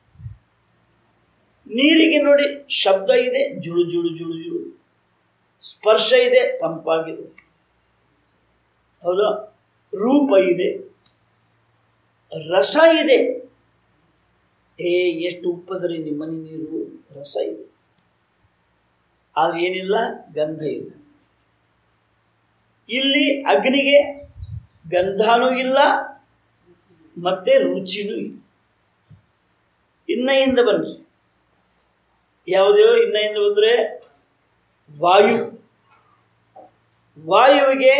ನೀರಿಗೆ ನೋಡಿ ಶಬ್ದ ಇದೆ ಜುಳು ಜುಳು ಜುಳು ಜುಳು ಸ್ಪರ್ಶ ಇದೆ ತಂಪಾಗಿದೆ ಹೌದಾ ರೂಪ ಇದೆ ರಸ ಇದೆ ಏ ಎಷ್ಟು ಉಪ್ಪದರಿ ನಿಮ್ಮನೆ ನೀರು ರಸ ಇದೆ ಆದ್ರೆ ಏನಿಲ್ಲ ಗಂಧ ಇಲ್ಲ ಇಲ್ಲಿ ಅಗ್ನಿಗೆ ಗಂಧನೂ ಇಲ್ಲ ಮತ್ತೆ ರುಚಿನೂ ಇಲ್ಲ ಇನ್ನ ಹಿಂದೆ ಬನ್ನಿ ಯಾವುದ್ಯಾವ ಇನ್ನ ಹಿಂದೆ ಬಂದರೆ ವಾಯು ವಾಯುವಿಗೆ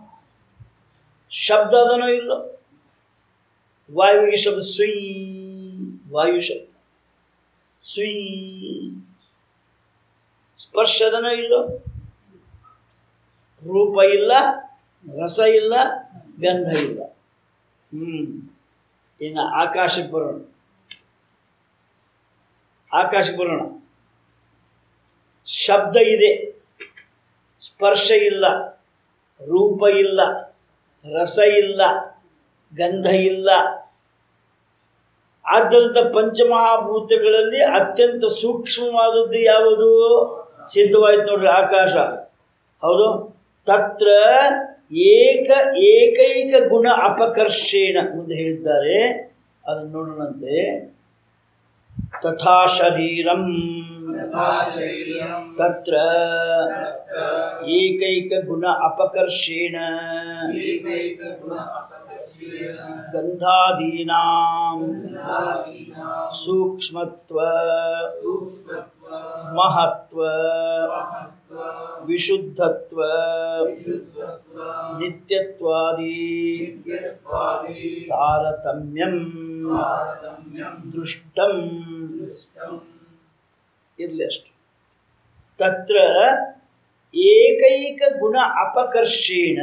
ಶಬ್ದ ಅದನೋ ಇಲ್ಲೋ ವಾಯುವಿಗೆ ಶಬ್ದ ಸುಯ್ ವಾಯು ಶಬ್ದ ಸುಯ್ ಸ್ಪರ್ಶದನೋ ಇಲ್ಲೋ ರೂಪ ಇಲ್ಲ ರಸ ಇಲ್ಲ ಗಂಧ ಇಲ್ಲ ಹ್ಞೂ ಇನ್ನು ಆಕಾಶಕ್ಕೆ ಬರೋಣ ಆಕಾಶಕ್ಕೆ ಬರೋಣ ಶಬ್ದ ಇದೆ ಸ್ಪರ್ಶ ಇಲ್ಲ ರೂಪ ಇಲ್ಲ ರಸ ಇಲ್ಲ ಗಂಧ ಇಲ್ಲ ಆದ್ದರಿಂದ ಪಂಚಮಹಾಭೂತಗಳಲ್ಲಿ ಅತ್ಯಂತ ಸೂಕ್ಷ್ಮವಾದದ್ದು ಯಾವುದು ಸಿದ್ಧವಾಯ್ತು ನೋಡ್ರಿ ಆಕಾಶ ಹೌದು ತತ್ರ ಏಕ ಏಕೈಕ ಗುಣ ಅಪಕರ್ಷೇಣ ಮುಂದೆ ಹೇಳಿದ್ದಾರೆ ಅದನ್ನು ನೋಡೋಣಂತೆ ತಥಾ ಶರೀರಂ ತತ್ರ ಏಕೈಕ ಗುಣ ಅಪಕರ್ಷೇಣ ಗಂಧಾದೀನಾಂ ಸೂಕ್ಷ್ಮತ್ವ ಮಹತ್ವ ವಿಶುದ್ಧತ್ವ ನಿತ್ಯತ್ವಾದಿ ತಾರತಮ್ಯಂ ದೃಷ್ಟಂ ಇರಲಿ ಅಷ್ಟು ತತ್ರ ಏಕೈಕ ಗುಣ ಅಪಕರ್ಷೇಣ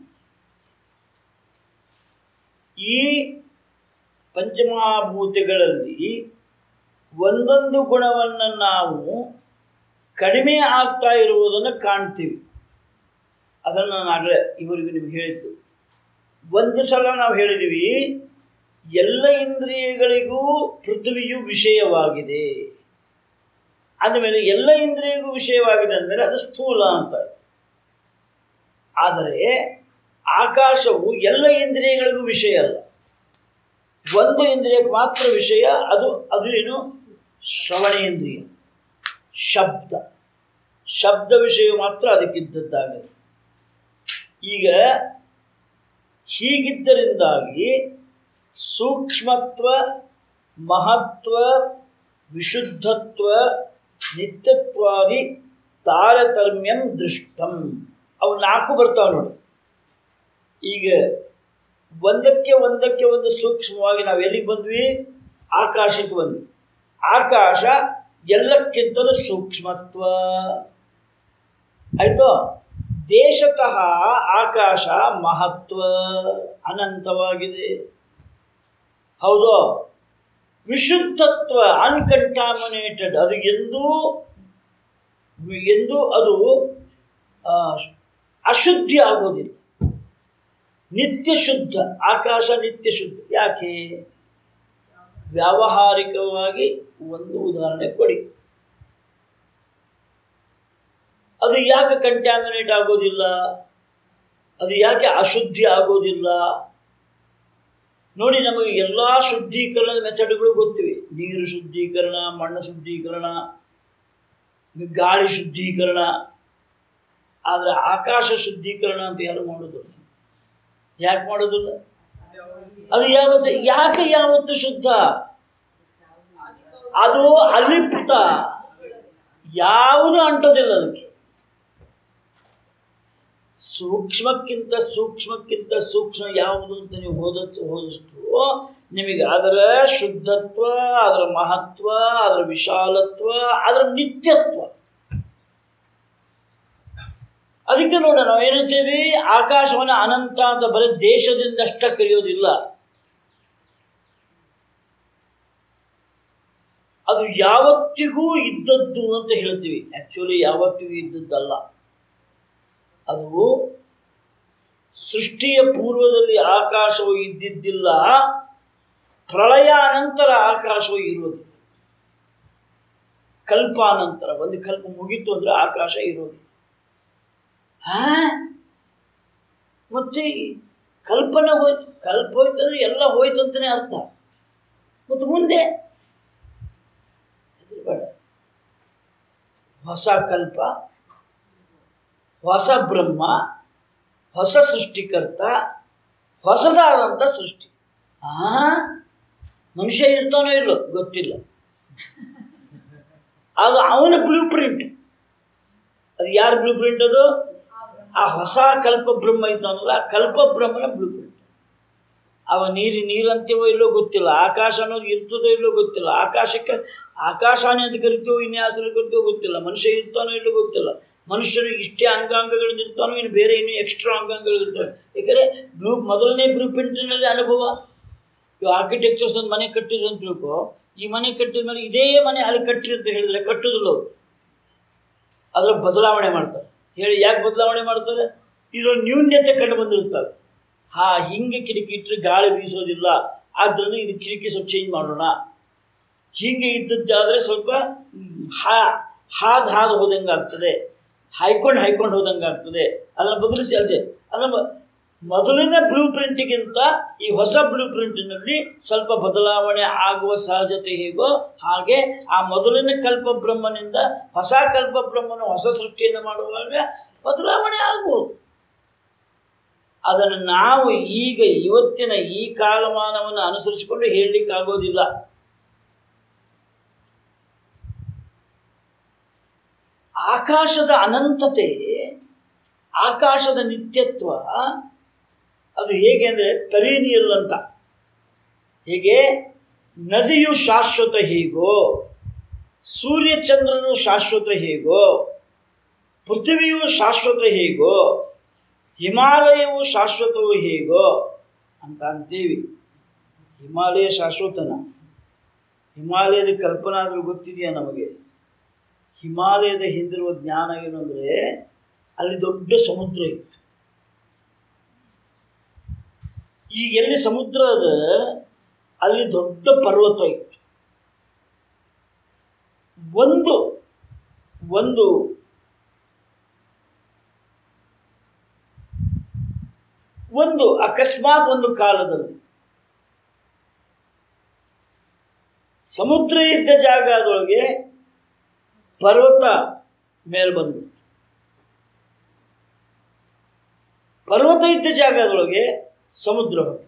ಈ ಪಂಚಮಹಾಭೂತಗಳಲ್ಲಿ ಒಂದೊಂದು ಗುಣವನ್ನು ನಾವು ಕಡಿಮೆ ಆಗ್ತಾ ಇರುವುದನ್ನು ಕಾಣ್ತೀವಿ ಅದನ್ನು ನಾನು ಆಗಲೇ ಇವರಿಗೂ ನಿಮ್ಗೆ ಹೇಳಿದ್ದು ಒಂದು ಸಲ ನಾವು ಹೇಳಿದ್ದೀವಿ ಎಲ್ಲ ಇಂದ್ರಿಯಗಳಿಗೂ ಪೃಥ್ವಿಯು ವಿಷಯವಾಗಿದೆ ಅಂದಮೇಲೆ ಎಲ್ಲ ಇಂದ್ರಿಯಗೂ ವಿಷಯವಾಗಿದೆ ಅಂದರೆ ಅದು ಸ್ಥೂಲ ಅಂತ ಆಯ್ತು. ಆದರೆ ಆಕಾಶವು ಎಲ್ಲ ಇಂದ್ರಿಯಗಳಿಗೂ ವಿಷಯ ಅಲ್ಲ ಒಂದು ಇಂದ್ರಿಯಕ್ಕೆ ಮಾತ್ರ ವಿಷಯ ಅದು ಅದು ಏನು ಶ್ರವಣೇಂದ್ರಿಯ ಶಬ್ದ ಶಬ್ದ ವಿಷಯ ಮಾತ್ರ ಅದಕ್ಕಿದ್ದದ್ದಾಗಿದೆ ಈಗ ಹೀಗಿದ್ದರಿಂದಾಗಿ ಸೂಕ್ಷ್ಮತ್ವ ಮಹತ್ವ ವಿಶುದ್ಧತ್ವ ನಿತ್ಯತ್ವಾದಿ ತಾರತಮ್ಯಂ ದೃಷ್ಟಂ ಅವು ನಾಲ್ಕು ಬರ್ತಾವೆ ನೋಡಿ ಈಗ ಒಂದಕ್ಕೆ ಒಂದಕ್ಕೆ ಒಂದು ಸೂಕ್ಷ್ಮವಾಗಿ ನಾವು ಎಲ್ಲಿಗೆ ಬಂದ್ವಿ ಆಕಾಶಕ್ಕೆ ಬಂದ್ವಿ ಆಕಾಶ ಎಲ್ಲಕ್ಕಿಂತಲೂ ಸೂಕ್ಷ್ಮತ್ವ ಆಯಿತು ದೇಶತಃ ಆಕಾಶ ಮಹತ್ವ ಅನಂತವಾಗಿದೆ ಹೌದು ವಿಶುದ್ಧತ್ವ ಅನ್ಕಂಟಾಮಿನೇಟೆಡ್ ಅದು ಎಂದೂ ಎಂದೂ ಅದು ಆ, ಅಶುದ್ಧಿ ಆಗೋದಿಲ್ಲ ನಿತ್ಯ ಶುದ್ಧ ಆಕಾಶ ನಿತ್ಯ ಶುದ್ಧ ಯಾಕೆ ವ್ಯಾವಹಾರಿಕವಾಗಿ ಒಂದು ಉದಾಹರಣೆ ಕೊಡಿ ಅದು ಯಾಕೆ ಕಂಟ್ಯಾಮಿನೇಟ್ ಆಗೋದಿಲ್ಲ ಅದು ಯಾಕೆ ಅಶುದ್ಧಿ ಆಗೋದಿಲ್ಲ ನೋಡಿ ನಮಗೆ ಎಲ್ಲ ಶುದ್ಧೀಕರಣದ ಮೆಥಡ್ಗಳು ಗೊತ್ತಿವೆ ನೀರು ಶುದ್ಧೀಕರಣ ಮಣ್ಣು ಶುದ್ಧೀಕರಣ ಗಾಳಿ ಶುದ್ಧೀಕರಣ ಆದರೆ ಆಕಾಶ ಶುದ್ಧೀಕರಣ ಅಂತ ಯಾರು ಮಾಡೋದಿಲ್ಲ ಯಾಕೆ ಮಾಡೋದಿಲ್ಲ ಅದು ಯಾವತ್ತು ಯಾಕೆ ಯಾವತ್ತು ಶುದ್ಧ ಅದು ಅಲಿಪ್ತ ಯಾವುದು ಅಂಟೋದಿಲ್ಲ ಅದಕ್ಕೆ ಸೂಕ್ಷ್ಮಕ್ಕಿಂತ ಸೂಕ್ಷ್ಮಕ್ಕಿಂತ ಸೂಕ್ಷ್ಮ ಯಾವುದು ಅಂತ ನೀವು ಹೋದಷ್ಟು ಹೋದಷ್ಟು ನಿಮಗೆ ಅದರ ಶುದ್ಧತ್ವ ಅದರ ಮಹತ್ವ ಅದರ ವಿಶಾಲತ್ವ ಅದರ ನಿತ್ಯತ್ವ ಅದಕ್ಕೆ ನೋಡ ನಾವು ಏನಂತೀವಿ ಆಕಾಶವನ್ನು ಅನಂತ ಅಂತ ಬರೀ ದೇಶದಿಂದಷ್ಟ ಕರೆಯೋದಿಲ್ಲ ಅದು ಯಾವತ್ತಿಗೂ ಇದ್ದದ್ದು ಅಂತ ಹೇಳ್ತೀವಿ ಆ್ಯಕ್ಚುಲಿ ಯಾವತ್ತಿಗೂ ಇದ್ದದ್ದಲ್ಲ ಅದು ಸೃಷ್ಟಿಯ ಪೂರ್ವದಲ್ಲಿ ಆಕಾಶವು ಇದ್ದಿದ್ದಿಲ್ಲ ಪ್ರಳಯ ಅನಂತರ ಆಕಾಶವು ಇರುವುದಿಲ್ಲ ಕಲ್ಪಾನಂತರ ಒಂದು ಕಲ್ಪ ಮುಗೀತು ಅಂದ್ರೆ ಆಕಾಶ ಇರೋದಿಲ್ಲ ಹಾ ಮತ್ತೆ ಈ ಕಲ್ಪನೆ ಹೋಯ್ತು ಕಲ್ಪ ಹೋಯ್ತು ಅಂದ್ರೆ ಎಲ್ಲ ಹೋಯ್ತು ಅಂತಾನೆ ಅರ್ಥ ಮತ್ತು ಮುಂದೆ ಹೆದರ್ಬೇಡ. ಹೊಸ ಕಲ್ಪ ಹೊಸ ಬ್ರಹ್ಮ ಹೊಸ ಸೃಷ್ಟಿಕರ್ತ ಹೊಸದಾದಂಥ ಸೃಷ್ಟಿ ಆ ಮನುಷ್ಯ ಇರ್ತಾನೋ ಇಲ್ಲೋ ಗೊತ್ತಿಲ್ಲ ಅದು ಅವನ ಬ್ಲೂ ಪ್ರಿಂಟ್ ಅದು ಯಾರ ಬ್ಲೂ ಪ್ರಿಂಟ್ ಅದು ಆ ಹೊಸ ಕಲ್ಪ ಬ್ರಹ್ಮ ಇದ್ದಾನಲ್ಲ ಕಲ್ಪ ಬ್ರಹ್ಮನ ಬ್ಲೂ ಪ್ರಿಂಟ್ ಅವ ನೀರು ನೀರಂತೀವೋ ಇಲ್ಲೋ ಗೊತ್ತಿಲ್ಲ ಆಕಾಶ ಅನ್ನೋದು ಇರ್ತದೋ ಇಲ್ಲೋ ಗೊತ್ತಿಲ್ಲ ಆಕಾಶಕ್ಕೆ ಆಕಾಶನೇ ಅಂತ ಕರಿತೀವೋ ಇನ್ಯಾಸರು ಕರಿತೀವೋ ಗೊತ್ತಿಲ್ಲ ಮನುಷ್ಯ ಇರ್ತಾನೋ ಇಲ್ಲೋ ಗೊತ್ತಿಲ್ಲ ಮನುಷ್ಯನಿಗೆ ಇಷ್ಟೇ ಅಂಗಾಂಗಗಳಿಂದ ಇರ್ತಾನೋ ಇನ್ನು ಬೇರೆ ಇನ್ನೂ ಎಕ್ಸ್ಟ್ರಾ ಅಂಗಾಂಗಗಳು ಇರ್ತವೆ ಯಾಕಂದರೆ ಬ್ಲೂ ಮೊದಲನೇ ಬ್ಲೂ ಪ್ರಿಂಟಿನಲ್ಲಿ ಅನುಭವ ಇವು ಆರ್ಕಿಟೆಕ್ಚರ್ಸ್ ಒಂದು ಮನೆ ಕಟ್ಟಿದ್ರು ಅಂತ ತಿಳ್ಕೊ ಈ ಮನೆ ಕಟ್ಟಿದ ಮೇಲೆ ಇದೇ ಮನೆ ಅಲ್ಲಿ ಕಟ್ಟಿರಿ ಅಂತ ಹೇಳಿದ್ರೆ ಕಟ್ಟುದಿಲ್ಲ ಅವರು ಅದರ ಬದಲಾವಣೆ ಮಾಡ್ತಾರೆ ಹೇಳಿ ಯಾಕೆ ಬದಲಾವಣೆ ಮಾಡ್ತಾರೆ ಇದರಲ್ಲಿ ನ್ಯೂನ್ಯತೆ ಕಂಡು ಬಂದಿರ್ತವೆ ಹಾ ಹಿಂಗೆ ಕಿಟಕಿ ಇಟ್ಟರೆ ಗಾಳಿ ಬೀಸೋದಿಲ್ಲ ಆದ್ದರಿಂದ ಇದು ಕಿಟಕಿ ಸ್ವಲ್ಪ ಚೇಂಜ್ ಮಾಡೋಣ ಹಿಂಗೆ ಇದ್ದದ್ದಾದರೆ ಸ್ವಲ್ಪ ಮ್, ಹಾ ಹಾದು ಹಾದು ಹೋದಂಗೆ ಆಗ್ತದೆ ಹಾಯ್ಕೊಂಡು ಹಾಯ್ಕೊಂಡು ಹೋದಂಗೆ ಆಗ್ತದೆ ಅದನ್ನು ಬದಲಿಸಿ ಅಲ್ಲದೆ ಅದನ್ನು ಮೊದಲಿನ ಬ್ಲೂ ಪ್ರಿಂಟಿಗಿಂತ ಈ ಹೊಸ ಬ್ಲೂ ಪ್ರಿಂಟಿನಲ್ಲಿ ಸ್ವಲ್ಪ ಬದಲಾವಣೆ ಆಗುವ ಸಹಜತೆ ಹೇಗೋ ಹಾಗೆ ಆ ಮೊದಲಿನ ಕಲ್ಪ ಬ್ರಹ್ಮನಿಂದ ಹೊಸ ಕಲ್ಪ ಬ್ರಹ್ಮನ ಹೊಸ ಸೃಷ್ಟಿಯನ್ನು ಮಾಡುವಾಗ ಬದಲಾವಣೆ ಆಗ್ಬೋದು ಅದನ್ನು ನಾವು ಈಗ ಇವತ್ತಿನ ಈ ಕಾಲಮಾನವನ್ನು ಅನುಸರಿಸಿಕೊಂಡು ಹೇಳಲಿಕ್ಕಾಗೋದಿಲ್ಲ ಆಕಾಶದ ಅನಂತತೆ ಆಕಾಶದ ನಿತ್ಯತ್ವ ಅದು ಹೇಗೆ ಅಂದರೆ ಪೆರಿನಿಯಲ್ ಅಂತ ಹೇಗೆ ನದಿಯು ಶಾಶ್ವತ ಹೇಗೋ ಸೂರ್ಯಚಂದ್ರನು ಶಾಶ್ವತ ಹೇಗೋ ಪೃಥ್ವಿಯು ಶಾಶ್ವತ ಹೇಗೋ ಹಿಮಾಲಯವು ಶಾಶ್ವತವು ಹೇಗೋ ಅಂತ ಅಂತೀವಿ ಹಿಮಾಲಯ ಶಾಶ್ವತನ ಹಿಮಾಲಯದ ಕಲ್ಪನಾ ಆದರೂ ಗೊತ್ತಿದೆಯಾ ನಮಗೆ ಹಿಮಾಲಯದ ಹಿಂದಿರುವ ಜ್ಞಾನ ಏನು ಅಂದರೆ ಅಲ್ಲಿ ದೊಡ್ಡ ಸಮುದ್ರ ಇತ್ತು ಈಗ ಎಲ್ಲಿ ಸಮುದ್ರ ಅದ ಅಲ್ಲಿ ದೊಡ್ಡ ಪರ್ವತ ಇತ್ತು ಒಂದು ಒಂದು ಒಂದು ಅಕಸ್ಮಾತ್ ಒಂದು ಕಾಲದಲ್ಲಿ ಸಮುದ್ರ ಇದ್ದ ಜಾಗದೊಳಗೆ ಪರ್ವತ ಮೇಲೆ ಬಂದು ಪರ್ವತ ಇದ್ದ ಜಾಗದೊಳಗೆ ಸಮುದ್ರ ಹೋಗ್ತದೆ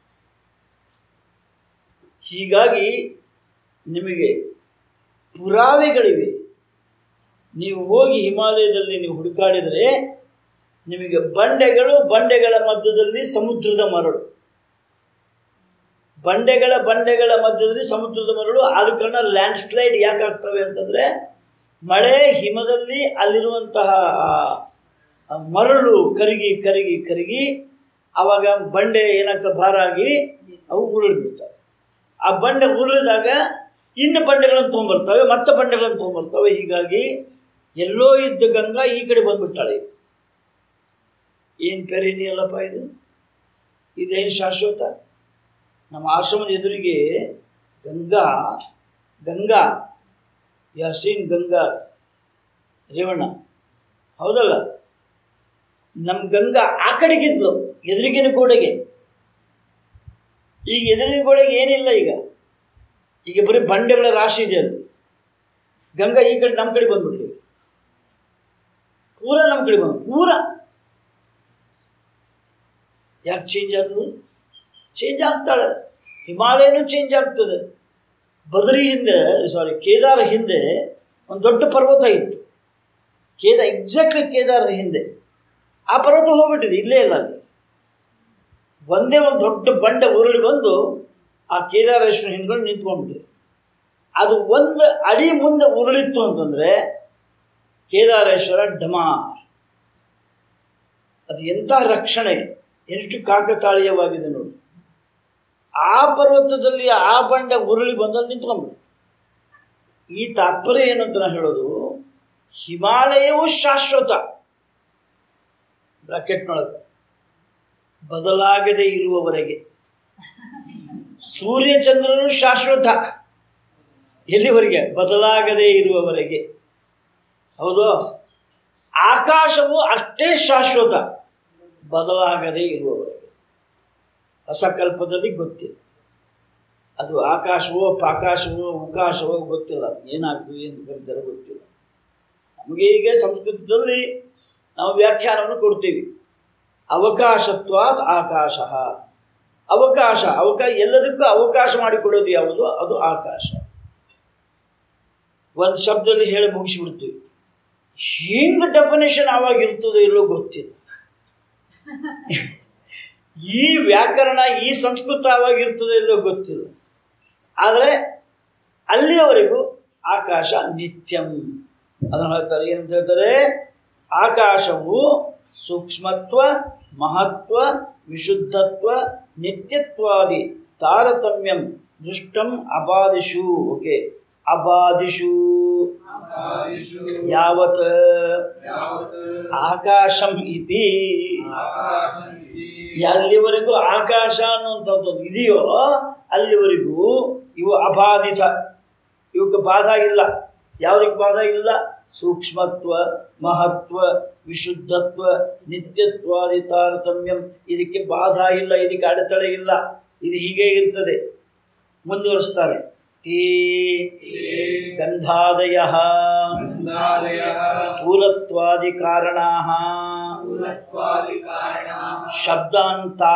ಹೀಗಾಗಿ ನಿಮಗೆ ಪುರಾವೆಗಳಿವೆ ನೀವು ಹೋಗಿ ಹಿಮಾಲಯದಲ್ಲಿ ನೀವು ಹುಡುಕಾಡಿದರೆ ನಿಮಗೆ ಬಂಡೆಗಳು ಬಂಡೆಗಳ ಮಧ್ಯದಲ್ಲಿ ಸಮುದ್ರದ ಮರಳು ಬಂಡೆಗಳ ಬಂಡೆಗಳ ಮಧ್ಯದಲ್ಲಿ ಸಮುದ್ರದ ಮರಳು ಆದ ಕಾರಣ ಲ್ಯಾಂಡ್ ಸ್ಲೈಡ್ ಯಾಕೆ ಆಗ್ತವೆ ಅಂತಂದರೆ ಮಳೆ ಹಿಮದಲ್ಲಿ ಅಲ್ಲಿರುವಂತಹ ಆ- ಆ ಮರಳು ಕರಗಿ ಕರಗಿ ಕರಗಿ ಆವಾಗ ಬಂಡೆ ಏನಾಗ್ತದೆ ಭಾರ ಆಗಿ ಅವು ಉರುಳಿ ಬಿಡ್ತವೆ ಆ ಬಂಡೆ ಉರುಳಿದಾಗ ಇನ್ನು ಬಂಡೆಗಳನ್ನು ತೊಗೊಂಬರ್ತವೆ ಮತ್ತೆ ಬಂಡೆಗಳನ್ನು ತೊಗೊಂಬರ್ತವೆ ಹೀಗಾಗಿ ಎಲ್ಲೋ ಇದ್ದ ಗಂಗಾ ಈ ಕಡೆ ಬಂದ್ಬಿಟ್ಟಾಳೆ ಏನು ಪೆರಿನಿಯಲ್ಲಪ್ಪ ಇದು ಇದೇನು ಶಾಶ್ವತ ನಮ್ಮ ಆಶ್ರಮದ ಎದುರಿಗೆ ಗಂಗಾ ಗಂಗಾ ಯಾಸೀನ್ ಗಂಗಾ ರೇವಣ್ಣ ಹೌದಲ್ಲ ನಮ್ಮ ಗಂಗಾ ಆ ಕಡೆಗಿದ್ಲು ಎದುರಿಗಿನ ಗೋಡೆಗೆ ಈಗ ಎದುರಿನ ಗೋಡೆಗೆ ಏನಿಲ್ಲ ಈಗ ಈಗ ಬರೀ ಬಂಡೆಗಳ ರಾಶಿ ಇದೆ ಅಲ್ಲಿ ಗಂಗಾ ಈ ಕಡೆ ನಮ್ಮ ಕಡೆ ಬಂದ್ಬಿಟ್ಲಿ ಪೂರ ನಮ್ಮ ಕಡೆ ಬಂದು ಪೂರ ಯಾಕೆ ಚೇಂಜ್ ಆದವು ಚೇಂಜ್ ಆಗ್ತಾಳೆ ಹಿಮಾಲಯನೂ ಚೇಂಜ್ ಆಗ್ತದೆ ಬದರಿ ಹಿಂದೆ ಸಾರಿ ಕೇದಾರ ಹಿಂದೆ ಒಂದು ದೊಡ್ಡ ಪರ್ವತ ಇತ್ತು ಕೇದ ಎಕ್ಸಾಕ್ಟ್ಲಿ ಕೇದಾರದ ಹಿಂದೆ ಆ ಪರ್ವತ ಹೋಗ್ಬಿಟ್ಟಿದೆ ಇಲ್ಲೇ ಇಲ್ಲ ಅಲ್ಲಿ ಒಂದೇ ಒಂದು ದೊಡ್ಡ ಬಂಡೆ ಉರುಳಿ ಬಂದು ಆ ಕೇದಾರೇಶ್ವರ ಹಿಂದ್ಕೊಂಡು ನಿಂತ್ಕೊಂಡ್ಬಿಟ್ಟಿದೆ ಅದು ಒಂದು ಅಡಿ ಮುಂದೆ ಉರುಳಿತ್ತು ಅಂತಂದರೆ ಕೇದಾರೇಶ್ವರ ಡಮಾರ್ ಅದು ಎಂಥ ರಕ್ಷಣೆ ಎಷ್ಟು ಕಾಕತಾಳೀಯವಾಗಿದೆ ನೋಡಿ ಆ ಪರ್ವತದಲ್ಲಿ ಆ ಬಂಡೆ ಉರುಳಿ ಬಂದಲ್ಲಿ ನಿಂತ್ಕೊಂಡ್ಬಿಡು ಈ ತಾತ್ಪರ್ಯ ಏನು ಅಂತ ನಾನು ಹೇಳೋದು ಹಿಮಾಲಯವು ಶಾಶ್ವತ ಬ್ರಾಕೆಟ್ನೊಳಗೆ ಬದಲಾಗದೆ ಇರುವವರೆಗೆ ಸೂರ್ಯಚಂದ್ರನು ಶಾಶ್ವತ ಎಲ್ಲಿವರೆಗೆ ಬದಲಾಗದೇ ಇರುವವರೆಗೆ ಹೌದು ಆಕಾಶವು ಅಷ್ಟೇ ಶಾಶ್ವತ ಬದಲಾಗದೇ ಇರುವವರೆಗೆ ಹೊಸ ಕಲ್ಪದಲ್ಲಿ ಗೊತ್ತಿಲ್ಲ ಅದು ಆಕಾಶವೋ ಪಾಕಾಶವೋ ಉಕಾಶವೋ ಗೊತ್ತಿಲ್ಲ ಅದು ಏನಾಗ್ತದೆ ಎಂದು ಕರೀತಾರೆ ಗೊತ್ತಿಲ್ಲ ನಮಗೆ ಈಗ ಸಂಸ್ಕೃತದಲ್ಲಿ ನಾವು ವ್ಯಾಖ್ಯಾನವನ್ನು ಕೊಡ್ತೀವಿ ಅವಕಾಶತ್ವಾತ್ ಆಕಾಶ ಅವಕಾಶ ಅವಕಾಶ ಎಲ್ಲದಕ್ಕೂ ಅವಕಾಶ ಮಾಡಿಕೊಡೋದು ಯಾವುದು ಅದು ಆಕಾಶ ಒಂದು ಶಬ್ದದಲ್ಲಿ ಹೇಳಿ ಮುಗಿಸಿಬಿಡ್ತೀವಿ ಹಿಂಗೆ ಡೆಫಿನೇಷನ್ ಆವಾಗ ಇರ್ತದೋ ಇಲ್ಲೋ ಗೊತ್ತಿಲ್ಲ ಈ ವ್ಯಾಕರಣ ಈ ಸಂಸ್ಕೃತ ಆವಾಗ ಇರ್ತದೋ ಇಲ್ಲೋ ಗೊತ್ತಿಲ್ಲ ಆದರೆ ಅಲ್ಲಿಯವರೆಗೂ ಆಕಾಶ ನಿತ್ಯಂ ಅದನ್ನು ಹೇಳ್ತಾರೆ ಏನಂತ ಹೇಳ್ತಾರೆ ಆಕಾಶವು ಸೂಕ್ಷ್ಮತ್ವ ಮಹತ್ವ ವಿಶುದ್ಧತ್ವ ನಿತ್ಯತ್ವಾದಿ ತಾರತಮ್ಯಂ ದೃಷ್ಟಂ ಅಬಾದಿಷು ಓಕೆ ಅಬಾದಿಷು ಯಾವತ್ ಆಕಾಶಂ ಇತಿ ಎಲ್ಲಿವರೆಗೂ ಆಕಾಶ ಅನ್ನುವಂಥದ್ದು ಇದೆಯೋ ಅಲ್ಲಿವರೆಗೂ ಇವು ಅಬಾಧಿತ ಇವಕ್ಕೆ ಬಾಧ ಇಲ್ಲ ಯಾವುದಕ್ಕೆ ಬಾಧ ಇಲ್ಲ ಸೂಕ್ಷ್ಮತ್ವ ಮಹತ್ವ ವಿಶುದ್ಧತ್ವ ನಿತ್ಯತ್ವಾದಿ ತಾರತಮ್ಯಂ ಇದಕ್ಕೆ ಬಾಧ ಇಲ್ಲ ಇದಕ್ಕೆ ಅಡೆತಡೆ ಇಲ್ಲ ಇದು ಹೀಗೆ ಇರ್ತದೆ ಮುಂದುವರಿಸ್ತಾರೆ ತೇ ಗಂಧಾದಯ ಸ್ಥೂಲತ್ವಾದಿ ಕಾರಣಾ ಶಬ್ದಾಂತಾ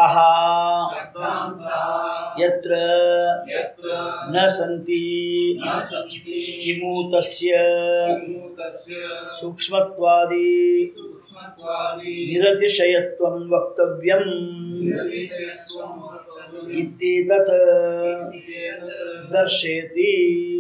ಯತ್ರ ನ ಸಂತಿ ಕಿಮು ತಸ್ಯ ಸೂಕ್ಷ್ಮತ್ವಾದಿ ನಿರತಿಶಯತ್ವಂ ವಕ್ತವ್ಯಂ ಇತ್ಯೇತತ್ ದರ್ಶಯತಿ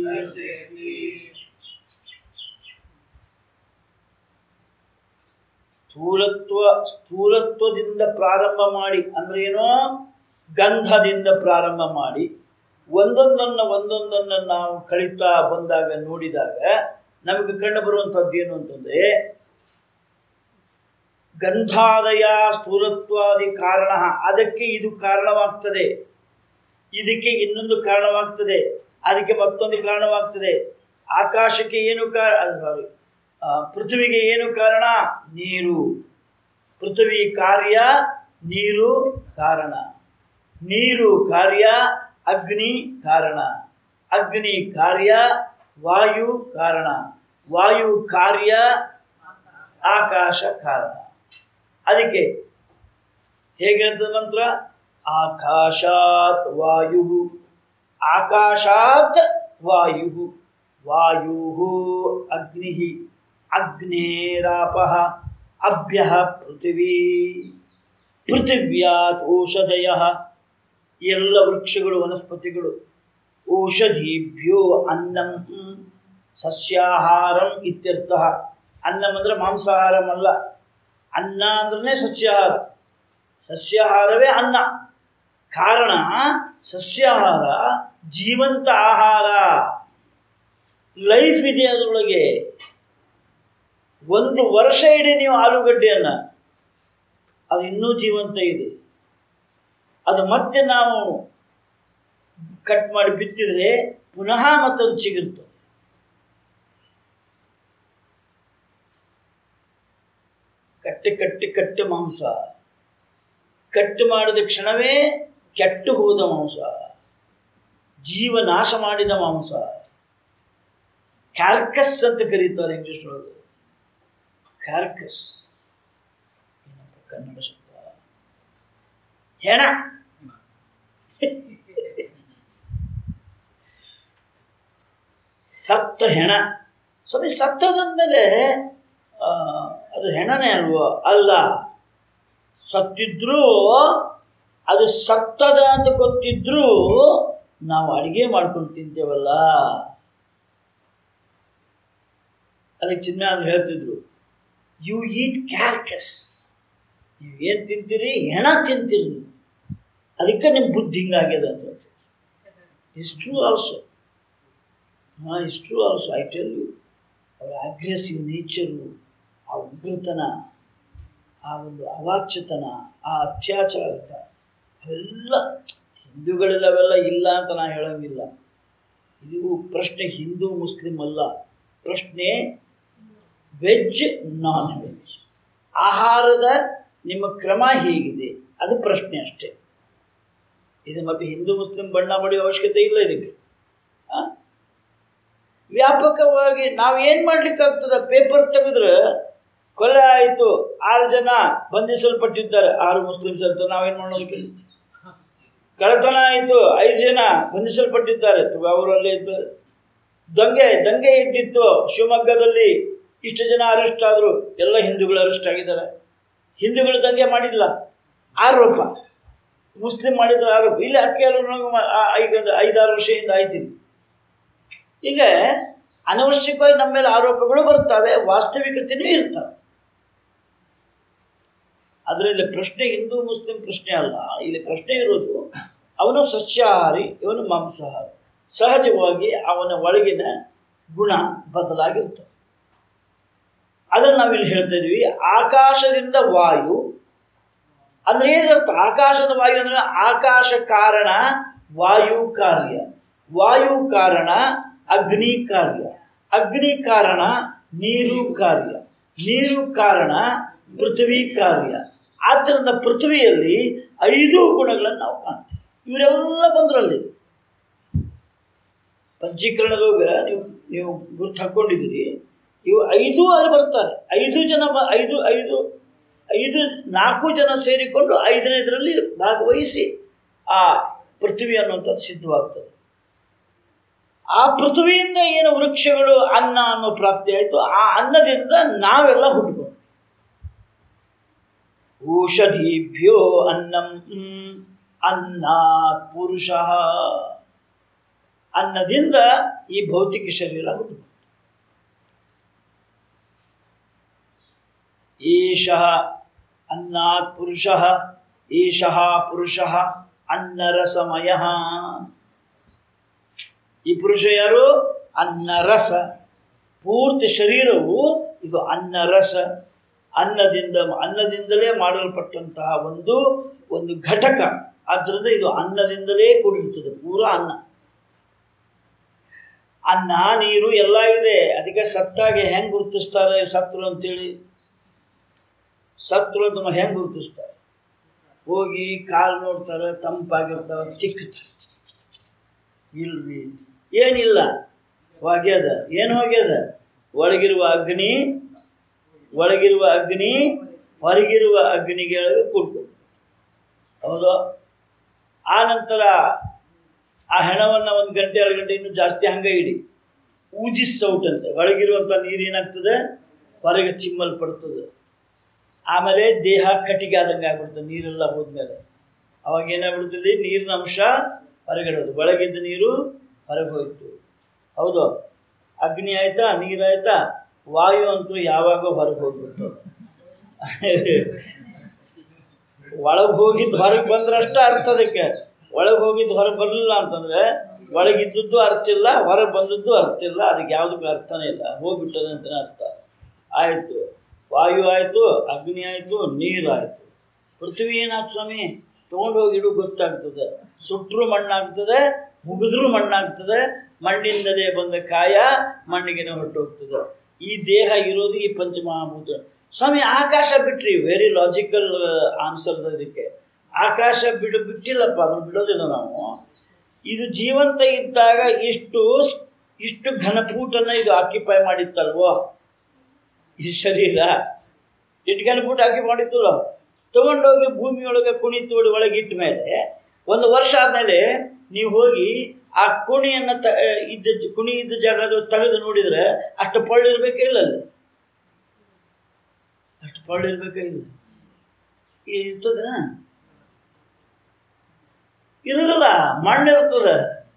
ಸ್ಥೂಲತ್ವ ಸ್ಥೂಲತ್ವದಿಂದ ಪ್ರಾರಂಭ ಮಾಡಿ ಅಂದ್ರೆ ಏನೋ ಗಂಧದಿಂದ ಪ್ರಾರಂಭ ಮಾಡಿ ಒಂದೊಂದನ್ನು ಒಂದೊಂದನ್ನು ನಾವು ಕಳೀತಾ ಬಂದಾಗ ನೋಡಿದಾಗ ನಮಗೆ ಕಂಡು ಬರುವಂಥದ್ದು ಏನು ಅಂತಂದ್ರೆ ಗಂಧಾದಯ ಸ್ಥೂಲತ್ವಾದಿ ಕಾರಣ ಅದಕ್ಕೆ ಇದು ಕಾರಣವಾಗ್ತದೆ ಇದಕ್ಕೆ ಇನ್ನೊಂದು ಕಾರಣವಾಗ್ತದೆ ಅದಕ್ಕೆ ಮತ್ತೊಂದು ಕಾರಣವಾಗ್ತದೆ ಆಕಾಶಕ್ಕೆ ಏನು ಕಾರಣ ಸಾರಿ ಪೃಥ್ವಿಗೆ ಏನು ಕಾರಣ ನೀರು ಪೃಥ್ವಿ ಕಾರ್ಯ ನೀರು ಕಾರಣ ನೀರು ಕಾರ್ಯ ಅಗ್ನಿ ಕಾರಣ ಅಗ್ನಿ ಕಾರ್ಯ ವಾಯು ಕಾರಣ ವಾಯು ಕಾರ್ಯ ಆಕಾಶ ಕಾರಣ ಅದಕ್ಕೆ ಹೇಗೆ ಅಂತ ನಂತರ ಆಕಾಶಾತ್ ವಾಯು ಆಕಾಶಾತ್ ವಾಯು ವಾಯು ಅಗ್ನಿ ಅಗ್ನೇರಾಪ ಅಭ್ಯ ಪೃಥಿವೀ ಪೃಥಿವ್ಯಾತ್ ಓಷಧಯ ಎಲ್ಲ ವೃಕ್ಷಗಳು ವನಸ್ಪತಿಗಳು ಓಷಧೀಭ್ಯೋ ಅನ್ನಂ ಸಸ್ಯಾಹಾರಂ ಇತ್ಯರ್ಥ ಅನ್ನಂ ಅಂದರೆ ಮಾಂಸಾಹಾರಂ ಅಲ್ಲ ಅನ್ನ ಅಂದ್ರೆ ಸಸ್ಯಾಹಾರ ಸಸ್ಯಾಹಾರವೇ ಅನ್ನ ಕಾರಣ ಸಸ್ಯಾಹಾರ ಜೀವಂತ ಆಹಾರ ಲೈಫ್ ಇದೆ ಅದರೊಳಗೆ ಒಂದು ವರ್ಷ ಇಡೀ ನೀವು ಆಲೂಗಡ್ಡೆಯನ್ನು ಅದು ಇನ್ನೂ ಜೀವಂತ ಇದೆ ಅದು ಮತ್ತೆ ನಾವು ಕಟ್ ಮಾಡಿ ಬಿತ್ತಿದ್ರೆ ಪುನಃ ಮತ್ತೆ ಅದು ಚಿಗುರ್ತದೆ ಕಟ್ಟಿ ಕಟ್ಟಿ ಕಟ್ಟಿ ಮಾಂಸ ಕಟ್ಟು ಮಾಡಿದ ಕ್ಷಣವೇ ಕೆಟ್ಟು ಹೋದ ಮಾಂಸ ಜೀವನಾಶ ಮಾಡಿದ ಮಾಂಸ ಕ್ಯಾರ್ಕಸ್ ಅಂತ ಕರೀತಾರೆ ಇಂಗ್ಲಿಷ್ ಒಳಗೆ ಕ್ಯಾರ್ಕಸ್ ಏನಪ್ಪ ಕನ್ನಡ ಶಬ್ದ ಹೆಣ ಸತ್ತ ಹೆಣ ಸ್ವಾಮಿ ಸತ್ತದಂದಮೇಲೆ ಅದು ಹೆಣನೇ ಅಲ್ವೋ ಅಲ್ಲ ಸತ್ತಿದ್ರೂ ಅದು ಸತ್ತದ ಅಂತ ಗೊತ್ತಿದ್ರೂ ನಾವು ಅಡಿಗೆ ಮಾಡ್ಕೊಂಡು ತಿಂತೇವಲ್ಲ ಅದಕ್ಕೆ ಚಿನ್ನ ಅಂದ್ರೆ ಹೇಳ್ತಿದ್ರು ಯು ಈಟ್ ಕ್ಯಾರ್ಕಸ್ ನೀವು ಏನು ತಿಂತೀರಿ ಹೆಣ ತಿಂತೀರಿ ನೀವು ಅದಕ್ಕೆ ನಿಮ್ಮ ಬುದ್ಧಿ ಹಿಂಗಾಗ್ಯದ ಅಂತ ಹೇಳ್ತಿದ್ರು ಇಸ್ ಟ್ರೂ ಆಲ್ಸೋ ಹಾಂ is true also I tell you ಅವರ ಅಗ್ರೆಸಿವ್ ನೇಚರು ಆ ಉಗ್ರತನ ಆ ಒಂದು ಅವಾಚ್ಯತನ ಆ ಅತ್ಯಾಚಾರತ ಅವೆಲ್ಲ ಹಿಂದೂಗಳಲ್ಲಿ ಅವೆಲ್ಲ ಇಲ್ಲ ಅಂತ ನಾ ಹೇಳಂಗಿಲ್ಲ ಇದು ಪ್ರಶ್ನೆ ಹಿಂದೂ ಮುಸ್ಲಿಂ ಅಲ್ಲ ಪ್ರಶ್ನೆ ವೆಜ್ ನಾನ್ ವೆಜ್ ಆಹಾರದ ನಿಮ್ಮ ಕ್ರಮ ಹೇಗಿದೆ ಅದು ಪ್ರಶ್ನೆ ಅಷ್ಟೇ ಇದು ಮತ್ತೆ ಹಿಂದೂ ಮುಸ್ಲಿಂ ಬಣ್ಣ ಬಡಿಯೋ ಅವಶ್ಯಕತೆ ಇಲ್ಲ ಇದಕ್ಕೆ ಆ? ವ್ಯಾಪಕವಾಗಿ ನಾವು ಏನು ಮಾಡ್ಲಿಕ್ಕಾಗ್ತದೆ ಪೇಪರ್ ತೆಗೆದ್ರೆ ಕೊಲೆ ಆಯಿತು ಆರು ಜನ ಬಂಧಿಸಲ್ಪಟ್ಟಿದ್ದಾರೆ ಆರು ಮುಸ್ಲಿಮ್ಸ್ ಅಂತ ನಾವೇನು ಮಾಡೋದಕ್ಕೆ ಕಳ್ಳತನ ಆಯಿತು ಐದು ಜನ ಬಂಧಿಸಲ್ಪಟ್ಟಿದ್ದಾರೆ ಅವರು ಅಲ್ಲೇ ಇದ್ದಾರೆ ದಂಗೆ ದಂಗೆ ಇದ್ದಿತ್ತು ಶಿವಮೊಗ್ಗದಲ್ಲಿ ಇಷ್ಟು ಜನ ಅರೆಸ್ಟ್ ಆದರು ಎಲ್ಲ ಹಿಂದೂಗಳು ಅರೆಸ್ಟ್ ಆಗಿದ್ದಾರೆ ಹಿಂದೂಗಳು ದಂಗೆ ಮಾಡಿಲ್ಲ ಆರೋಪ ಮುಸ್ಲಿಂ ಮಾಡಿದ್ರೆ ಆರೋಪ ಇಲ್ಲಿ ಅಕ್ಕಿಯಲ್ಲೂ ಈಗ ಒಂದು ಐದಾರು ವರ್ಷದಿಂದ ಆಯ್ತೀನಿ ಈಗ ಅನವಶ್ಯಕವಾಗಿ ನಮ್ಮ ಮೇಲೆ ಆರೋಪಗಳು ಬರ್ತವೆ ವಾಸ್ತವಿಕತೆಯೂ ಇರ್ತವೆ ಅದರಲ್ಲಿ ಪ್ರಶ್ನೆ ಹಿಂದೂ ಮುಸ್ಲಿಂ ಪ್ರಶ್ನೆ ಅಲ್ಲ ಇಲ್ಲಿ ಪ್ರಶ್ನೆ ಇರೋದು ಅವನು ಸಸ್ಯಾಹಾರಿ ಇವನು ಮಾಂಸಾಹಾರಿ ಸಹಜವಾಗಿ ಅವನ ಒಳಗಿನ ಗುಣ ಬದಲಾಗಿರ್ತದೆ ಅದನ್ನು ನಾವಿಲ್ಲಿ ಹೇಳ್ತಾ ಇದೀವಿ ಆಕಾಶದಿಂದ ವಾಯು ಅಂದ್ರೆ ಏನರ್ಥ ಆಕಾಶದ ವಾಯು ಅಂದ್ರೆ ಆಕಾಶ ಕಾರಣ ವಾಯು ಕಾರ್ಯ ವಾಯು ಕಾರಣ ಅಗ್ನಿ ಕಾರ್ಯ ಅಗ್ನಿ ಕಾರಣ ನೀರು ಕಾರ್ಯ ನೀರು ಕಾರಣ ಪೃಥ್ವಿ ಕಾರ್ಯ ಆದ್ದರಿಂದ ಪೃಥ್ವಿಯಲ್ಲಿ ಐದು ಗುಣಗಳನ್ನು ನಾವು ಕಾಣ್ತೀವಿ ಇವರೆಲ್ಲ ಬಂದ್ರಲ್ಲಿ ಪಂಚೀಕರಣದೊಳಗ ನೀವು ನೀವು ಗುರ್ತು ಹಾಕ್ಕೊಂಡಿದ್ದೀರಿ ಇವು ಐದು ಅಲ್ಲಿ ಬರ್ತಾರೆ ಐದು ಜನ ಬ- ಐದು ಐದು ಐದು ನಾಲ್ಕು ಜನ ಸೇರಿಕೊಂಡು ಐದನೇದರಲ್ಲಿ ಭಾಗವಹಿಸಿ ಆ ಪೃಥ್ವಿ ಅನ್ನುವಂಥದ್ದು ಸಿದ್ಧವಾಗ್ತದೆ ಆ ಪೃಥ್ವಿಯಿಂದ ಏನು ವೃಕ್ಷಗಳು ಅನ್ನ ಅನ್ನೋ ಪ್ರಾಪ್ತಿ ಆಯಿತು ಆ ಅನ್ನದಿಂದ ನಾವೆಲ್ಲ ಹುಟ್ಟುಕೊಂಡು ಔಷಧಿಭ್ಯೋ ಅನ್ನಂ ಹ್ಮ್, ಅನ್ನಾತ್ ಪುರುಷ ಅನ್ನದಿಂದ ಈ ಭೌತಿಕ ಶರೀರ ಹುಟ್ಟು ಏಷಃ ಅನ್ನಾತ್ ಪುರುಷ ಏಷಃ ಪುರುಷ ಅನ್ನರಸಮಯ ಈ ಪುರುಷ ಯಾರು ಅನ್ನರಸ ಪೂರ್ತಿ ಶರೀರವು ಇದು ಅನ್ನರಸ ಅನ್ನದಿಂದ ಅನ್ನದಿಂದಲೇ ಮಾಡಲ್ಪಟ್ಟಂತಹ ಒಂದು ಒಂದು ಘಟಕ ಆದ್ದರಿಂದ ಇದು ಅನ್ನದಿಂದಲೇ ಕೂಡಿರ್ತದೆ ಪೂರ ಅನ್ನ ಅನ್ನ ನೀರು ಎಲ್ಲ ಇದೆ ಅದಕ್ಕೆ ಸತ್ತಾಗೆ ಹೆಂಗೆ ಗುರುತಿಸ್ತಾರೆ ಸತ್ರು ಅಂತೇಳಿ ಸತ್ರು ಅಂತ ಹೆಂಗೆ ಗುರುತಿಸ್ತಾರೆ ಹೋಗಿ ಕಾಲು ನೋಡ್ತಾರೆ ತಂಪಾಗಿರ್ತಾವೆ ಚಿಕ್ಕತಾರೆ ಇಲ್ರಿ ಏನಿಲ್ಲ ಹೋಗ್ಯದ ಏನು ಹೋಗ್ಯದ ಒಳಗಿರುವ ಅಗ್ನಿ ಒಳಗಿರುವ ಅಗ್ನಿ ಹೊರಗಿರುವ ಅಗ್ನಿಗಳಿಗೆ ಕೂಡ್ಕೊಂಡು ಹೌದು ಆ ನಂತರ ಆ ಹೆಣವನ್ನು ಒಂದು ಗಂಟೆ ಎರಡು ಗಂಟೆ ಇನ್ನೂ ಜಾಸ್ತಿ ಹಂಗೆ ಇಡಿ ಊಜಿಸ್ ಸೌಟ್ ಅಂತ ಒಳಗಿರುವಂಥ ನೀರು ಏನಾಗ್ತದೆ ಹೊರಗೆ ಚಿಮ್ಮಲ್ಪಡ್ತದೆ ಆಮೇಲೆ ದೇಹ ಕಟ್ಟಿಗೆ ಆದಂಗೆ ಆಗ್ಬಿಡ್ತದೆ ನೀರೆಲ್ಲ ಹೋದ್ಮೇಲೆ ಅವಾಗ ಏನಾಗ್ಬಿಡ್ತದೆ ನೀರಿನ ಅಂಶ ಹೊರಗಡೆ ಹೋದು ಒಳಗಿದ್ದ ನೀರು ಹೊರಗೆ ಹೋಯ್ತು ಹೌದು ಅಗ್ನಿ ಆಯ್ತಾ ನೀರಾಯ್ತಾ ವಾಯು ಅಂತೂ ಯಾವಾಗ ಹೊರಗೆ ಹೋಗ್ಬಿಟ್ಟು ಒಳಗೆ ಹೋಗಿದ್ದು ಹೊರಗೆ ಬಂದ್ರೆ ಅಷ್ಟೇ ಅರ್ಥ ಅದಕ್ಕೆ ಒಳಗೆ ಹೋಗಿದ್ದು ಹೊರಗೆ ಬರಲಿಲ್ಲ ಅಂತಂದರೆ ಒಳಗಿದ್ದದ್ದು ಅರ್ಥ ಇಲ್ಲ ಹೊರಗೆ ಬಂದದ್ದು ಅರ್ಥ ಇಲ್ಲ ಅದಕ್ಕೆ ಯಾವುದಕ್ಕೂ ಅರ್ಥನೇ ಇಲ್ಲ ಹೋಗ್ಬಿಟ್ಟದೆ ಅಂತಲೇ ಅರ್ಥ ಆಯಿತು ವಾಯು ಆಯಿತು ಅಗ್ನಿ ಆಯಿತು ನೀರು ಆಯಿತು ಪೃಥ್ವಿ ಏನಾಯ್ತು ಸ್ವಾಮಿ ತೊಗೊಂಡು ಹೋಗಿ ಇಡು ಗೊತ್ತಾಗ್ತದೆ ಸುಟ್ಟರು ಮಣ್ಣಾಗ್ತದೆ ಮುಗಿದ್ರೂ ಮಣ್ಣಾಗ್ತದೆ ಮಣ್ಣಿಂದಲೇ ಬಂದ ಕಾಯ ಮಣ್ಣಿಗೆನೇ ಹೊರಟೋಗ್ತದೆ ಈ ದೇಹ ಇರೋದು ಈ ಪಂಚಮಹಾಭೂತ ಸ್ವಾಮಿ ಆಕಾಶ ಬಿಟ್ರಿ ವೆರಿ ಲಾಜಿಕಲ್ ಆನ್ಸರ್ ಇದಕ್ಕೆ ಆಕಾಶ ಬಿಡು ಬಿಟ್ಟಿಲ್ಲಪ್ಪ ಅದನ್ನು ಬಿಡೋದಿಲ್ಲ ನಾವು ಇದು ಜೀವಂತ ಇದ್ದಾಗ ಇಷ್ಟು ಇಷ್ಟು ಘನಫೂಟನ್ನು ಇದು ಆಕ್ಯುಪೈ ಮಾಡಿತ್ತಲ್ವೋ ಈ ಶರೀರ ಇಟ್ಟು ಘನಫೂಟ ಆಕ್ಯುಪೈ ಮಾಡಿತ್ತಲ್ಲ ತಗೊಂಡೋಗಿ ಭೂಮಿಯೊಳಗೆ ಕುಣಿ ತೋಡಿ ಒಳಗೆ ಇಟ್ಟ ಮೇಲೆ ಒಂದು ವರ್ಷ ಆದಮೇಲೆ ನೀವು ಹೋಗಿ ಆ ಕುಣಿಯನ್ನು ತ ಇದ್ದ ಜ- ಕುಣಿ ಇದ್ದ ಜಾಗದ ತೆಗೆದು ನೋಡಿದರೆ ಅಷ್ಟು ಪಳ್ಳಿರ್ಬೇಕೇ ಇಲ್ಲ ಅಲ್ಲಿ ಅಷ್ಟು ಪಳ್ಳಿರ್ಬೇಕೇ ಇಲ್ಲ ಇರ್ತದ ಇರೋದಿಲ್ಲ ಮಣ್ಣು ಇರ್ತದೆ